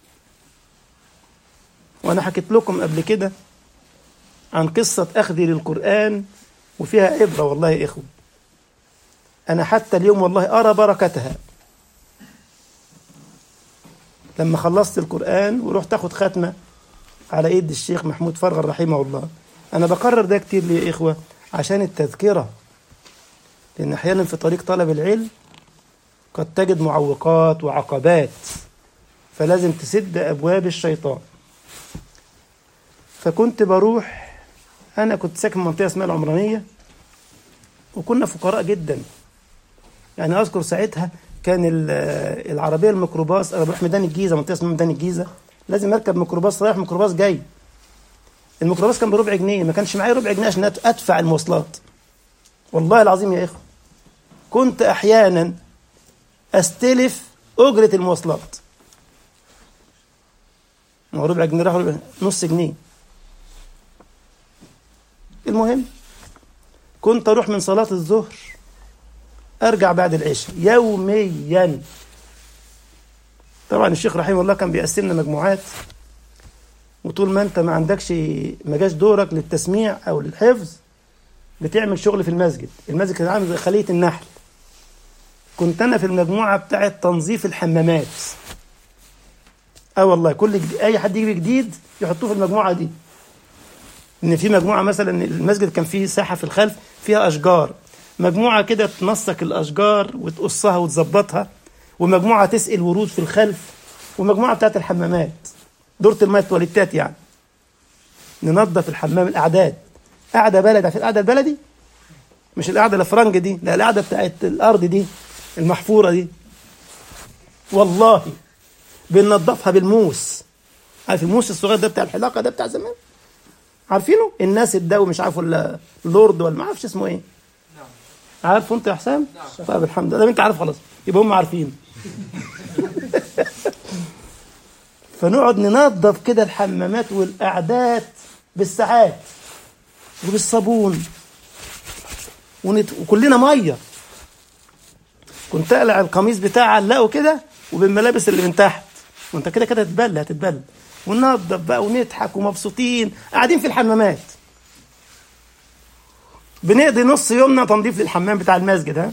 وأنا حكيت لكم قبل كده عن قصة أخذي للقرآن وفيها عبرة والله يا إخوة أنا حتى اليوم والله أرى بركتها لما خلصت القرآن ورحت أخد ختمة على إيد الشيخ محمود فرغل رحمه الله أنا بكرر ده كتير ليه يا إخوة عشان التذكرة لأن أحيانا في طريق طلب العلم قد تجد معوقات وعقبات فلازم تسد أبواب الشيطان فكنت بروح أنا كنت ساكن في منطقة اسمها العمرانية وكنا فقراء جدا يعني أذكر ساعتها كان العربية الميكروباص أنا بروح ميدان الجيزة منطقة اسمها ميدان الجيزة لازم أركب ميكروباص رايح ميكروباص جاي الميكروباص كان بربع جنيه ما كانش معايا ربع جنيه عشان أدفع المواصلات والله العظيم يا إخوة كنت أحيانا أستلف أجرة المواصلات ما هو ربع جنيه راح ربع نص جنيه المهم كنت أروح من صلاة الظهر أرجع بعد العشاء يوميا طبعا الشيخ رحمه الله كان بيقسمنا مجموعات وطول ما انت ما عندكش ما جاش دورك للتسميع او للحفظ بتعمل شغل في المسجد المسجد كان عامل زي خليه النحل كنت انا في المجموعه بتاعه تنظيف الحمامات اه والله كل جديد اي حد يجي جديد يحطوه في المجموعه دي ان في مجموعه مثلا المسجد كان فيه ساحه في الخلف فيها اشجار مجموعه كده تنسق الاشجار وتقصها وتظبطها ومجموعه تسقي الورود في الخلف ومجموعه بتاعت الحمامات دورة الماء التواليتات يعني ننظف الحمام الاعداد قاعده بلد عارفين القعده البلدي مش القعده الافرنج دي لا القعده بتاعت الارض دي المحفوره دي والله بننظفها بالموس عارف الموس الصغير ده بتاع الحلاقه ده بتاع زمان عارفينه الناس ده ومش عارف ولا لورد ولا ما اعرفش اسمه ايه عارفه انت يا حسام نعم طيب الحمد لله انت عارف خلاص يبقى هم عارفين فنقعد ننظف كده الحمامات والاعداد بالساعات وبالصابون ونت... وكلنا ميه كنت اقلع القميص بتاعي علقه كده وبالملابس اللي من تحت وانت كده كده هتتبل هتتبل وننظف بقى ونضحك ومبسوطين قاعدين في الحمامات بنقضي نص يومنا تنظيف للحمام بتاع المسجد ها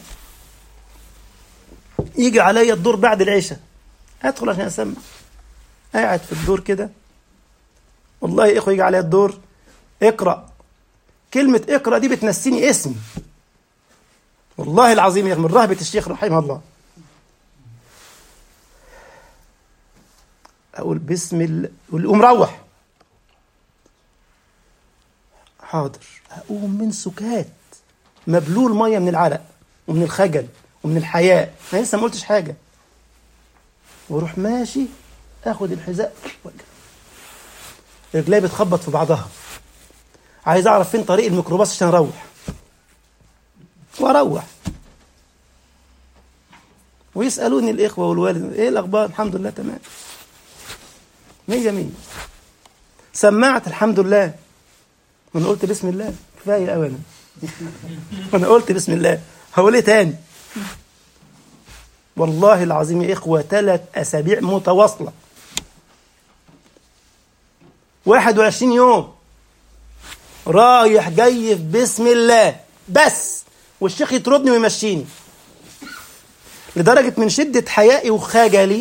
يجي عليا الدور بعد العشاء ادخل عشان اسمع قاعد في الدور كده والله يا اخوه يجي عليا الدور اقرأ كلمة اقرأ دي بتنسيني اسمي والله العظيم يا أخي من رهبة الشيخ رحمه الله أقول بسم الله قوم روح حاضر أقوم من سكات مبلول مية من العرق ومن الخجل ومن الحياء أنا لسه ما قلتش حاجة واروح ماشي اخد الحذاء رجلي بتخبط في بعضها عايز اعرف فين طريق الميكروباص عشان اروح واروح ويسالوني الاخوه والوالد ايه الاخبار الحمد لله تمام مية مية سمعت الحمد لله وانا قلت بسم الله كفايه قوي انا وانا قلت بسم الله هقول ايه تاني والله العظيم يا إخوة ثلاث أسابيع متواصلة 21 يوم رايح جاي في بسم الله بس والشيخ يطردني ويمشيني لدرجة من شدة حيائي وخجلي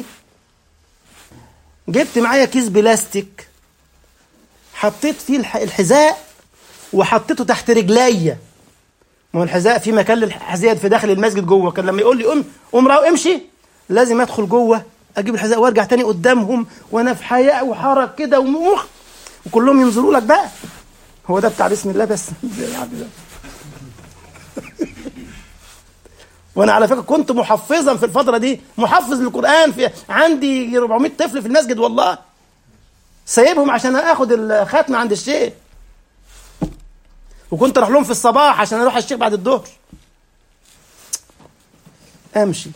جبت معايا كيس بلاستيك حطيت فيه الحذاء وحطيته تحت رجليا ما هو الحذاء في مكان للحذاء في داخل المسجد جوه كان لما يقول لي قوم قوم راو امشي لازم ادخل جوه اجيب الحذاء وارجع تاني قدامهم وانا في حياء وحرك كده ومخ وكلهم ينظروا لك بقى هو ده بتاع بسم الله بس وانا على فكره كنت محفظا في الفتره دي محفظ للقران في عندي 400 طفل في المسجد والله سايبهم عشان اخد الختمه عند الشيخ وكنت اروح لهم في الصباح عشان اروح الشيخ بعد الظهر امشي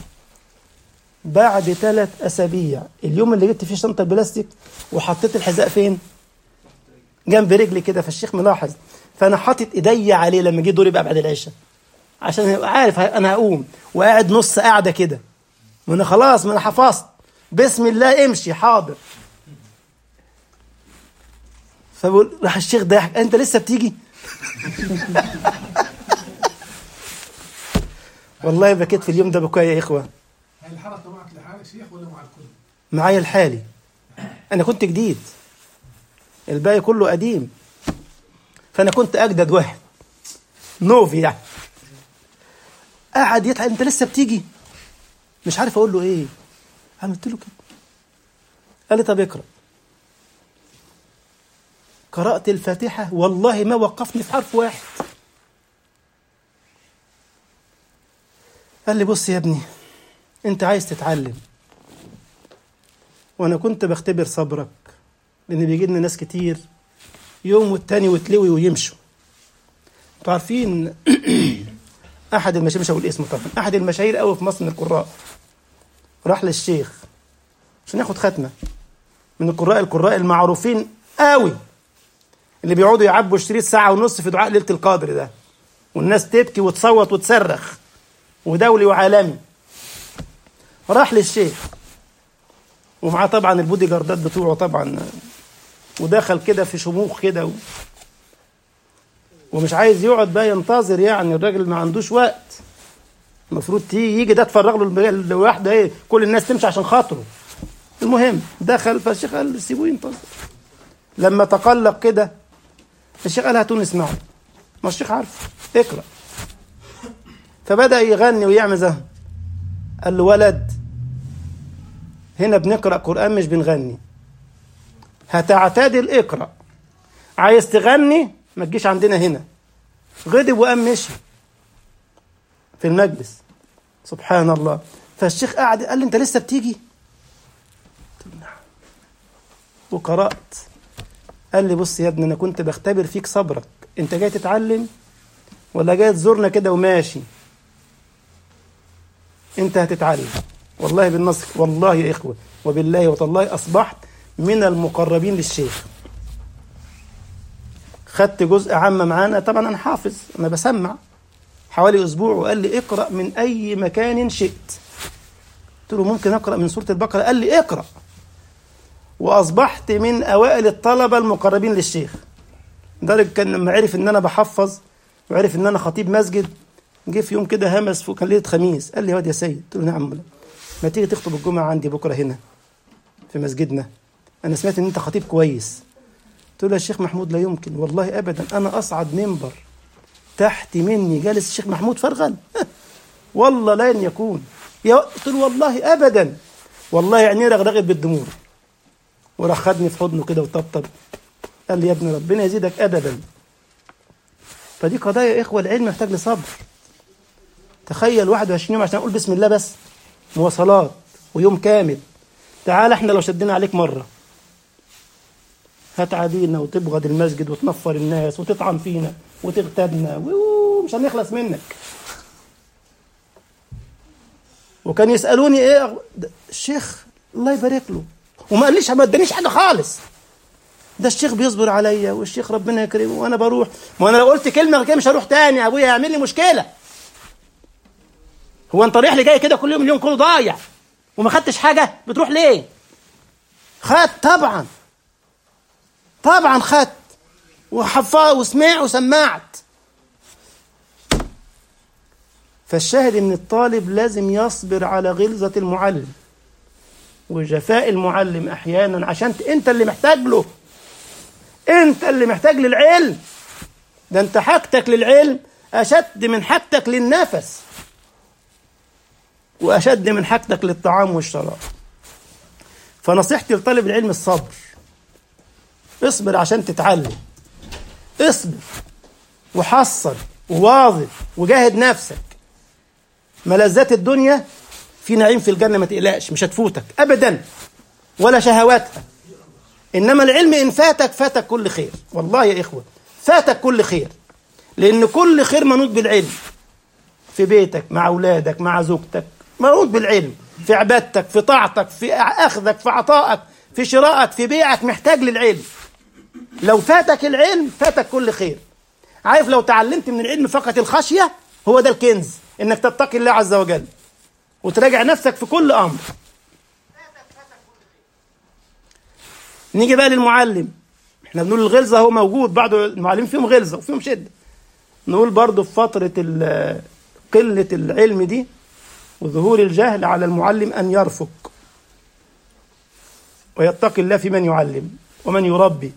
بعد ثلاث اسابيع اليوم اللي جبت فيه شنطه البلاستيك وحطيت الحذاء فين جنب رجلي كده فالشيخ ملاحظ فانا حاطط ايدي عليه لما جه دوري بقى بعد العشاء عشان يبقى عارف انا هقوم وقاعد نص قاعده كده وانا خلاص ما انا حفظت بسم الله امشي حاضر فبقول راح الشيخ ضاحك انت لسه بتيجي والله بكيت في اليوم ده بكاء يا اخوه هل الحركه معك لحالك شيخ ولا مع الكل؟ معايا الحالي انا كنت جديد الباقي كله قديم فانا كنت اجدد واحد نوفي يعني قعد يضحك انت لسه بتيجي مش عارف اقول له ايه عملت له كده قال لي طب اقرا قرأت الفاتحة والله ما وقفني في حرف واحد قال لي بص يا ابني انت عايز تتعلم وانا كنت بختبر صبرك لان بيجي لنا ناس كتير يوم والتاني وتلوي ويمشوا انتوا عارفين احد المشاهير مش هقول اسمه طبعا احد المشاهير قوي في مصر من القراء راح للشيخ عشان ياخد ختمه من القراء القراء المعروفين قوي اللي بيقعدوا يعبوا شريط ساعه ونص في دعاء ليله القدر ده والناس تبكي وتصوت وتصرخ ودولي وعالمي راح للشيخ ومعاه طبعا البودي جاردات بتوعه طبعا ودخل كده في شموخ كده و... ومش عايز يقعد بقى ينتظر يعني الراجل ما عندوش وقت المفروض تيجي يجي ده تفرغ له لوحده ايه كل الناس تمشي عشان خاطره المهم دخل فالشيخ قال سيبوه ينتظر لما تقلق كده الشيخ قال هاتوني اسمعوا ما الشيخ عارف اقرا فبدا يغني ويعمل زي قال له ولد هنا بنقرا قران مش بنغني هتعتدل اقرا عايز تغني ما تجيش عندنا هنا غضب وقام مشي في المجلس سبحان الله فالشيخ قعد قال لي انت لسه بتيجي قلت له نعم وقرات قال لي بص يا ابني انا كنت بختبر فيك صبرك انت جاي تتعلم ولا جاي تزورنا كده وماشي انت هتتعلم والله بالنصر والله يا اخوه وبالله وتالله اصبحت من المقربين للشيخ خدت جزء عامة معانا طبعا أنا حافظ أنا بسمع حوالي أسبوع وقال لي اقرأ من أي مكان شئت قلت له ممكن أقرأ من سورة البقرة قال لي اقرأ وأصبحت من أوائل الطلبة المقربين للشيخ لدرجة كان لما عرف إن أنا بحفظ وعرف إن أنا خطيب مسجد جه في يوم كده همس فوق كان ليلة خميس قال لي يا واد يا سيد قلت له نعم ما تيجي تخطب الجمعة عندي بكرة هنا في مسجدنا أنا سمعت إن أنت خطيب كويس قلت له يا شيخ محمود لا يمكن والله ابدا انا اصعد منبر تحت مني جالس الشيخ محمود فرغل والله لن يكون يا قلت له والله ابدا والله عينيه رغرغت بالدموع وراح خدني في حضنه كده وطبطب قال لي يا ابن ربنا يزيدك ادبا فدي قضايا يا اخوه العلم محتاج لصبر تخيل 21 يوم عشان اقول بسم الله بس مواصلات ويوم كامل تعال احنا لو شدينا عليك مره هتعادينا وتبغض المسجد وتنفر الناس وتطعن فينا وتغتابنا ومش هنخلص منك وكان يسالوني ايه أغ- ده الشيخ الله يبارك له وما قاليش ما ادانيش حاجه خالص ده الشيخ بيصبر عليا والشيخ ربنا يكرمه وانا بروح ما انا لو قلت كلمه غير كده مش هروح تاني ابويا هيعمل لي مشكله هو انت رايح لي جاي كده كل يوم اليوم كله ضايع وما خدتش حاجه بتروح ليه خدت طبعا طبعا خدت وحفظ وسمع وسمعت فالشاهد ان الطالب لازم يصبر على غلظة المعلم وجفاء المعلم احيانا عشان ت- انت اللي محتاج له انت اللي محتاج للعلم ده انت حاجتك للعلم اشد من حاجتك للنفس واشد من حاجتك للطعام والشراب فنصيحتي لطالب العلم الصبر اصبر عشان تتعلم اصبر وحصل وواظب وجاهد نفسك ملذات الدنيا في نعيم في الجنة ما تقلقش مش هتفوتك أبدا ولا شهواتها إنما العلم إن فاتك فاتك كل خير والله يا إخوة فاتك كل خير لأن كل خير منوط بالعلم في بيتك مع أولادك مع زوجتك منوط بالعلم في عبادتك في طاعتك في أخذك في عطائك في شرائك في بيعك محتاج للعلم لو فاتك العلم فاتك كل خير عارف لو تعلمت من العلم فقط الخشية هو ده الكنز انك تتقي الله عز وجل وتراجع نفسك في كل امر نيجي بقى للمعلم احنا بنقول الغلظة هو موجود بعض المعلمين فيهم غلظة وفيهم شدة نقول برضو في فترة ال- قلة العلم دي وظهور الجهل على المعلم أن يرفق ويتقي الله في من يعلم ومن يربي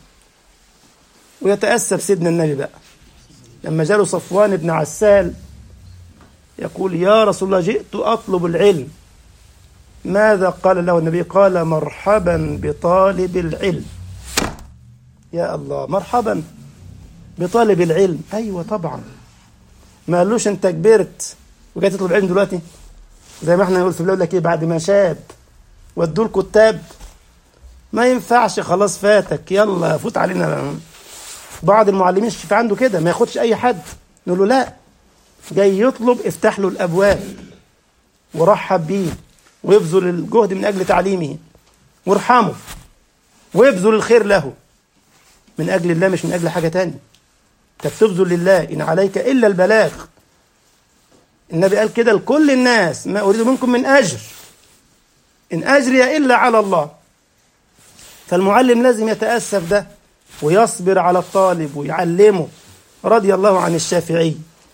ويتأسف سيدنا النبي بقى لما جاله صفوان بن عسال يقول يا رسول الله جئت أطلب العلم ماذا قال له النبي قال مرحبا بطالب العلم يا الله مرحبا بطالب العلم أيوة طبعا ما قالوش أنت كبرت وجاي تطلب علم دلوقتي زي ما احنا نقول في الأول لك ايه بعد ما شاب ودوا الكتاب ما ينفعش خلاص فاتك يلا فوت علينا بعض المعلمين في عنده كده ما ياخدش اي حد نقول له لا جاي يطلب افتح له الابواب ورحب بيه ويبذل الجهد من اجل تعليمه وارحمه ويبذل الخير له من اجل الله مش من اجل حاجه تانية انت بتبذل لله ان عليك الا البلاغ النبي قال كده لكل الناس ما اريد منكم من اجر ان اجري الا على الله فالمعلم لازم يتاسف ده ويصبر على الطالب ويعلمه رضي الله عن الشافعي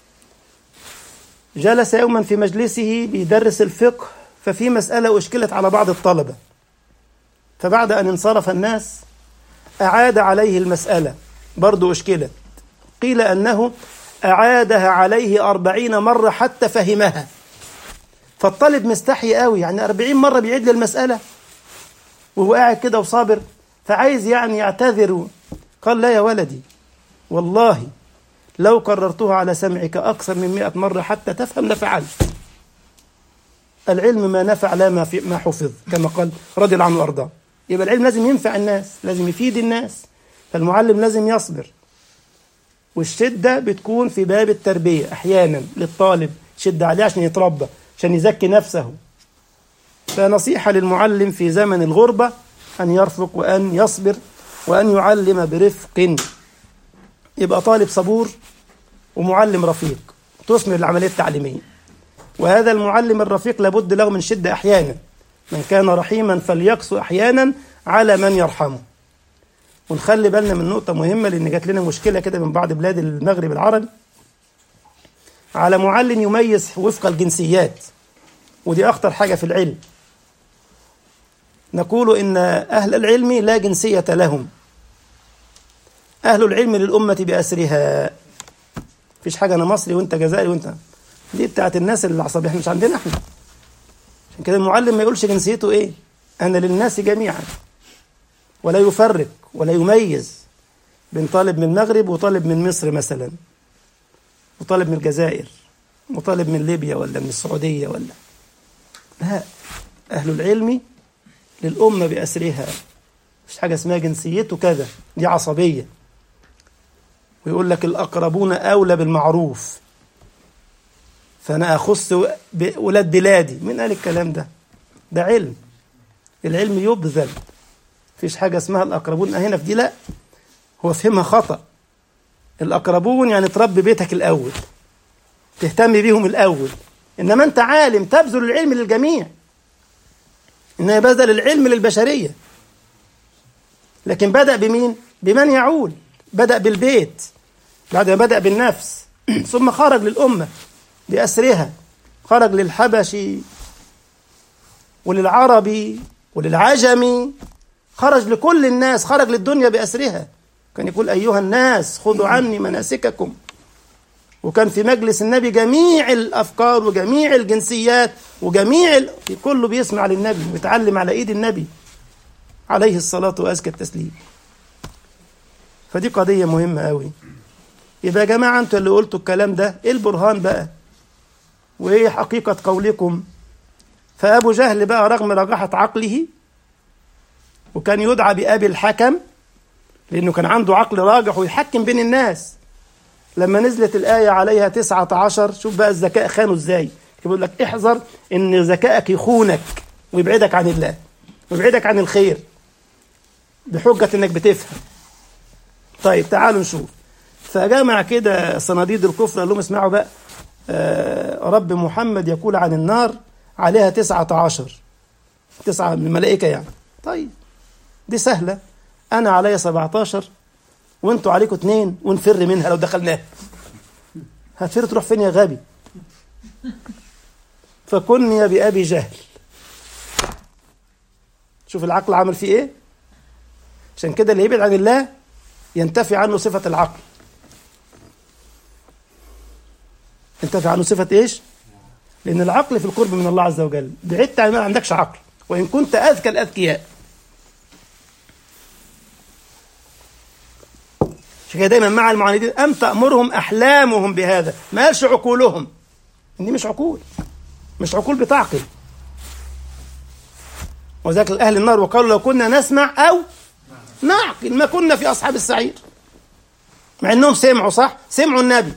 جلس يوما في مجلسه بيدرس الفقه ففي مسألة أشكلت على بعض الطلبة فبعد أن انصرف الناس أعاد عليه المسألة برضو أشكلت قيل أنه أعادها عليه أربعين مرة حتى فهمها فالطالب مستحي قوي يعني أربعين مرة بيعيد للمسألة وهو قاعد كده وصابر فعايز يعني يعتذر قال لا يا ولدي والله لو كررتها على سمعك أكثر من مئة مرة حتى تفهم لفعلت العلم ما نفع لا ما, في ما حفظ كما قال رضي الله عنه وأرضاه يبقى العلم لازم ينفع الناس لازم يفيد الناس فالمعلم لازم يصبر والشدة بتكون في باب التربية أحيانا للطالب شدة عليه عشان يتربى عشان يزكي نفسه فنصيحة للمعلم في زمن الغربة أن يرفق وأن يصبر وأن يعلم برفق يبقى طالب صبور ومعلم رفيق تثمر العملية التعليمية وهذا المعلم الرفيق لابد له من شدة أحيانا من كان رحيما فليقسو أحيانا على من يرحمه ونخلي بالنا من نقطة مهمة لأن جات لنا مشكلة كده من بعض بلاد المغرب العربي على معلم يميز وفق الجنسيات ودي أخطر حاجة في العلم نقول إن أهل العلم لا جنسية لهم أهل العلم للأمة بأسرها مفيش حاجة أنا مصري وأنت جزائري وأنت دي بتاعت الناس اللي العصبية احنا مش عندنا احنا عشان كده المعلم ما يقولش جنسيته ايه أنا للناس جميعا ولا يفرق ولا يميز بين طالب من المغرب وطالب من مصر مثلا وطالب من الجزائر وطالب من ليبيا ولا من السعودية ولا لا أهل العلم للأمة بأسرها مش حاجة اسمها جنسيته كذا دي عصبية ويقول لك الأقربون أولى بالمعروف فأنا أخص بولاد بلادي من قال الكلام ده ده علم العلم يبذل مفيش حاجة اسمها الأقربون هنا في دي لا هو فهمها خطأ الأقربون يعني تربي بيتك الأول تهتم بيهم الأول إنما أنت عالم تبذل العلم للجميع إنما بذل العلم للبشرية لكن بدأ بمين؟ بمن يعول بدأ بالبيت بعد ما بدأ بالنفس ثم خرج للأمة بأسرها خرج للحبشي وللعربي وللعجمي خرج لكل الناس خرج للدنيا بأسرها كان يقول أيها الناس خذوا عني مناسككم وكان في مجلس النبي جميع الأفكار وجميع الجنسيات وجميع ال... كله بيسمع للنبي ويتعلم على إيد النبي عليه الصلاة وأزكى التسليم فدي قضية مهمة أوي يبقى يا جماعة أنتوا اللي قلتوا الكلام ده إيه البرهان بقى وإيه حقيقة قولكم فأبو جهل بقى رغم رجاحة عقله وكان يدعى بأبي الحكم لأنه كان عنده عقل راجح ويحكم بين الناس لما نزلت الآية عليها تسعة عشر شوف بقى الذكاء خانه إزاي بيقول لك احذر إن ذكائك يخونك ويبعدك عن الله ويبعدك عن الخير بحجة إنك بتفهم طيب تعالوا نشوف فجمع كده صناديد الكفر قال لهم اسمعوا بقى آه رب محمد يقول عن النار عليها تسعة عشر تسعة من الملائكة يعني طيب دي سهلة أنا عليا 17 وانتوا عليكم اتنين ونفر منها لو دخلناها هتفر تروح فين يا غبي فكني بأبي جهل شوف العقل عمل فيه ايه عشان كده اللي يبعد عن الله ينتفي عنه صفة العقل ينتفي عنه صفة ايش لأن العقل في القرب من الله عز وجل بعدت عن ما عندكش عقل وإن كنت أذكى الأذكياء عشان كده دايما مع المعاندين أم تأمرهم أحلامهم بهذا ما قالش عقولهم إن دي مش عقول مش عقول بتعقل وذلك أهل النار وقالوا لو كنا نسمع أو نعقل ما كنا في أصحاب السعير مع إنهم سمعوا صح سمعوا النبي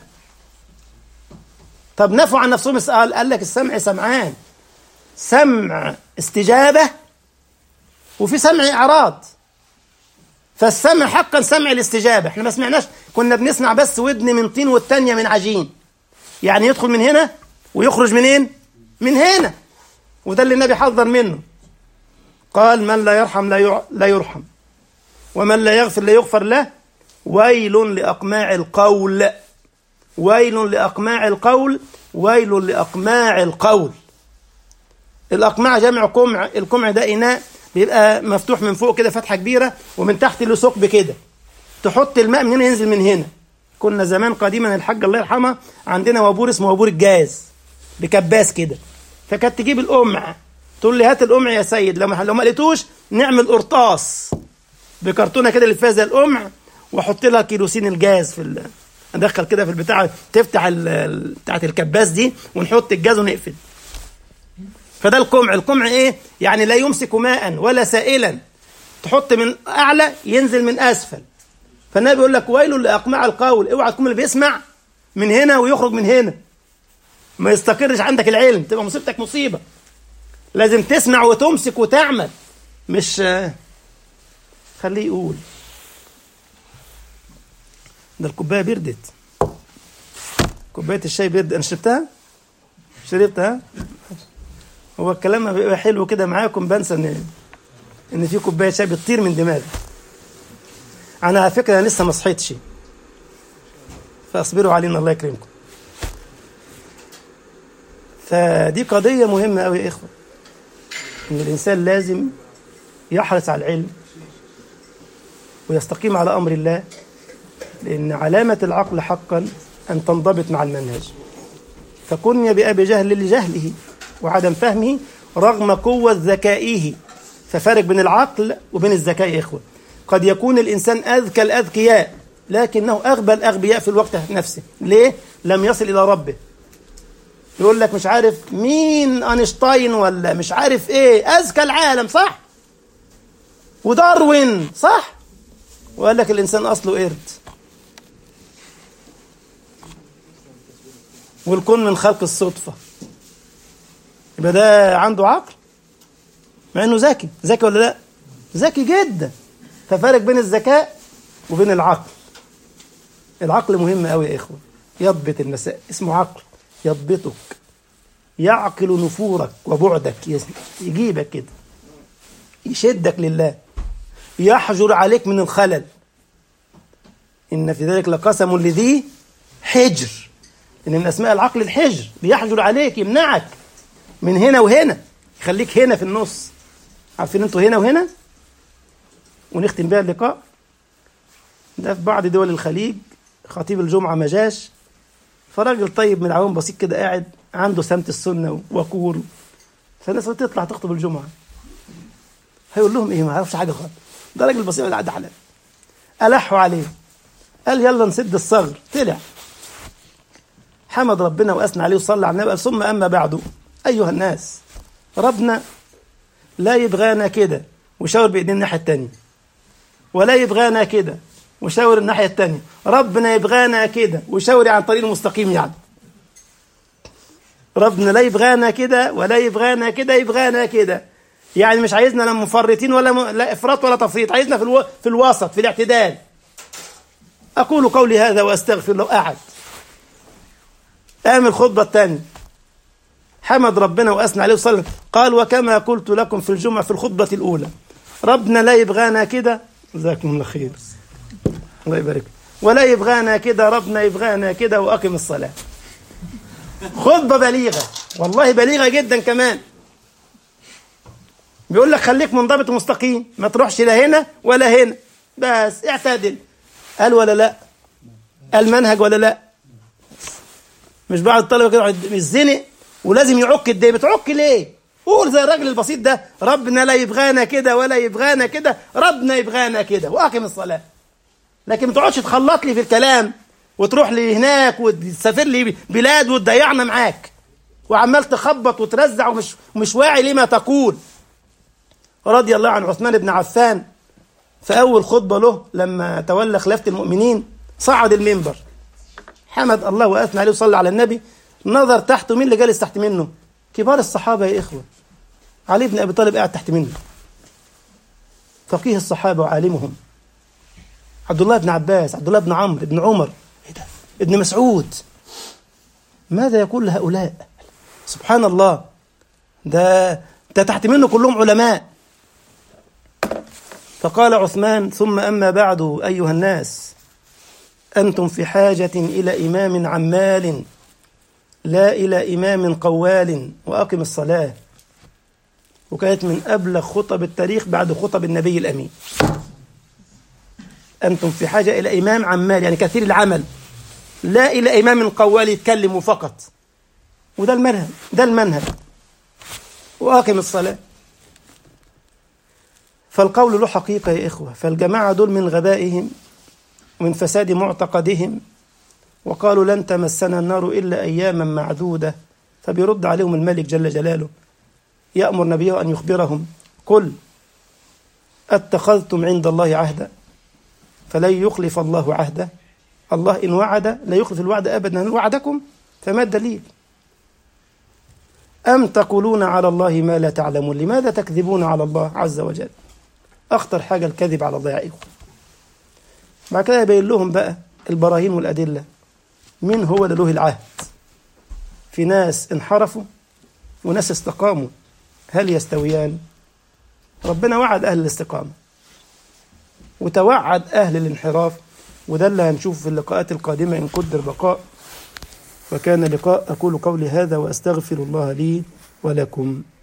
طب نفوا عن نفسهم السؤال قال لك السمع سمعان سمع استجابة وفي سمع إعراض فالسمع حقا سمع الاستجابة احنا ما سمعناش كنا بنسمع بس ودن من طين والتانية من عجين يعني يدخل من هنا ويخرج منين من هنا وده اللي النبي حذر منه قال من لا يرحم لا لا يرحم ومن لا يغفر لا يغفر له ويل لأقماع القول ويل لأقماع القول ويل لأقماع القول الأقماع جمع قمع القمع ده إناء بيبقى مفتوح من فوق كده فتحة كبيرة ومن تحت له ثقب كده تحط الماء من هنا ينزل من هنا كنا زمان قديما الحاج الله يرحمها عندنا وابور اسمه وابور الجاز بكباس كده فكانت تجيب القمع تقول لي هات القمع يا سيد لو ما لو ما لقيتوش نعمل قرطاس بكرتونه كده اللي فيها زي القمع واحط لها كيروسين الجاز في ال... ادخل كده في البتاع تفتح ال... بتاعه الكباس دي ونحط الجاز ونقفل فده القمع القمع ايه يعني لا يمسك ماء ولا سائلا تحط من اعلى ينزل من اسفل فالنبي بيقول لك ويل لاقماع القول اوعى تكون اللي بيسمع من هنا ويخرج من هنا ما يستقرش عندك العلم تبقى مصيبتك مصيبه لازم تسمع وتمسك وتعمل مش خليه يقول ده الكوبايه بردت كوبايه الشاي برد انا شربتها شربتها هو الكلام ما بيبقى حلو كده معاكم بنسى ان ان في كوبايه شاي بتطير من دماغي انا على فكره أنا لسه ما صحيتش فاصبروا علينا الله يكرمكم فدي قضيه مهمه قوي يا اخوه ان الانسان لازم يحرص على العلم ويستقيم على امر الله لأن علامة العقل حقا أن تنضبط مع المنهج فكني بأبي جهل لجهله وعدم فهمه رغم قوة ذكائه ففرق بين العقل وبين الذكاء يا إخوة قد يكون الإنسان أذكى الأذكياء لكنه أغبى الأغبياء في الوقت نفسه ليه؟ لم يصل إلى ربه يقول لك مش عارف مين أينشتاين ولا مش عارف إيه أذكى العالم صح؟ وداروين صح؟ وقال لك الإنسان أصله قرد والكون من خلق الصدفة يبقى ده عنده عقل مع انه ذكي ذكي ولا لا ذكي جدا ففرق بين الذكاء وبين العقل العقل مهم قوي يا اخوه يضبط المسائل اسمه عقل يضبطك يعقل نفورك وبعدك يجيبك كده يشدك لله يحجر عليك من الخلل إن في ذلك لقسم لذي حجر إن من أسماء العقل الحجر بيحجر عليك يمنعك من هنا وهنا يخليك هنا في النص عارفين انتوا هنا وهنا ونختم بها اللقاء ده في بعض دول الخليج خطيب الجمعة ما جاش فراجل طيب من عوام بسيط كده قاعد عنده سمت السنة وكور فالناس تطلع تخطب الجمعة هيقول لهم ايه ما يعرفش حاجة خالص ده راجل بسيط قاعد حلال ألحوا عليه قال يلا نسد الصغر طلع حمد ربنا وأثنى عليه وصلى على النبي قال ثم أما بعد أيها الناس ربنا لا يبغانا كده وشاور بإيدين الناحية التانية ولا يبغانا كده وشاور الناحية التانية ربنا يبغانا كده وشاوري عن طريق المستقيم يعني ربنا لا يبغانا كده ولا يبغانا كده يبغانا كده يعني مش عايزنا لا مفرطين ولا م... لا افراط ولا تفريط عايزنا في الو... في الوسط في الاعتدال اقول قولي هذا واستغفر الله قعد قام الخطبه الثانيه حمد ربنا واثنى عليه وصلى قال وكما قلت لكم في الجمعه في الخطبه الاولى ربنا لا يبغانا كده جزاكم الله خير الله يبارك ولا يبغانا كده ربنا يبغانا كده واقم الصلاه خطبه بليغه والله بليغه جدا كمان بيقول لك خليك منضبط ومستقيم ما تروحش لا هنا ولا هنا بس اعتدل قال ولا لا المنهج ولا لا مش بعض الطلبه كده يقعد يتزنق ولازم يعك الدنيا بتعك ليه قول زي الراجل البسيط ده ربنا لا يبغانا كده ولا يبغانا كده ربنا يبغانا كده واقم الصلاه لكن ما تقعدش تخلط لي في الكلام وتروح لي هناك وتسافر لي بلاد وتضيعنا معاك وعمال تخبط وترزع ومش مش واعي لما تقول رضي الله عن عثمان بن عفان في أول خطبة له لما تولى خلافة المؤمنين صعد المنبر حمد الله وأثنى عليه وصلى على النبي نظر تحته مين اللي جالس تحت منه كبار الصحابة يا إخوة علي بن أبي طالب قاعد تحت منه فقيه الصحابة وعالمهم عبد الله بن عباس عبد الله بن عمرو بن عمر إيه ده؟ ابن مسعود ماذا يقول لهؤلاء سبحان الله ده ده تحت منه كلهم علماء فقال عثمان ثم أما بعد أيها الناس أنتم في حاجة إلى إمام عمال لا إلى إمام قوال وأقم الصلاة وكانت من أبلغ خطب التاريخ بعد خطب النبي الأمين أنتم في حاجة إلى إمام عمال يعني كثير العمل لا إلى إمام قوال يتكلم فقط وده المنهج ده المنهج وأقم الصلاة فالقول له حقيقة يا إخوة فالجماعة دول من غبائهم ومن فساد معتقدهم وقالوا لن تمسنا النار إلا أياما معدودة فبيرد عليهم الملك جل جلاله يأمر نبيه أن يخبرهم قل اتخذتم عند الله عهدا فلن يخلف الله عهده الله إن وعد لا يخلف الوعد أبدا هل وعدكم فما الدليل أم تقولون على الله ما لا تعلمون لماذا تكذبون على الله عز وجل أخطر حاجة الكذب على الله يا إخوة بعد كده يبين لهم بقى البراهين والأدلة مين هو اللي له العهد في ناس انحرفوا وناس استقاموا هل يستويان ربنا وعد أهل الاستقامة وتوعد أهل الانحراف وده اللي هنشوفه في اللقاءات القادمة إن قدر بقاء وكان لقاء أقول قولي هذا وأستغفر الله لي ولكم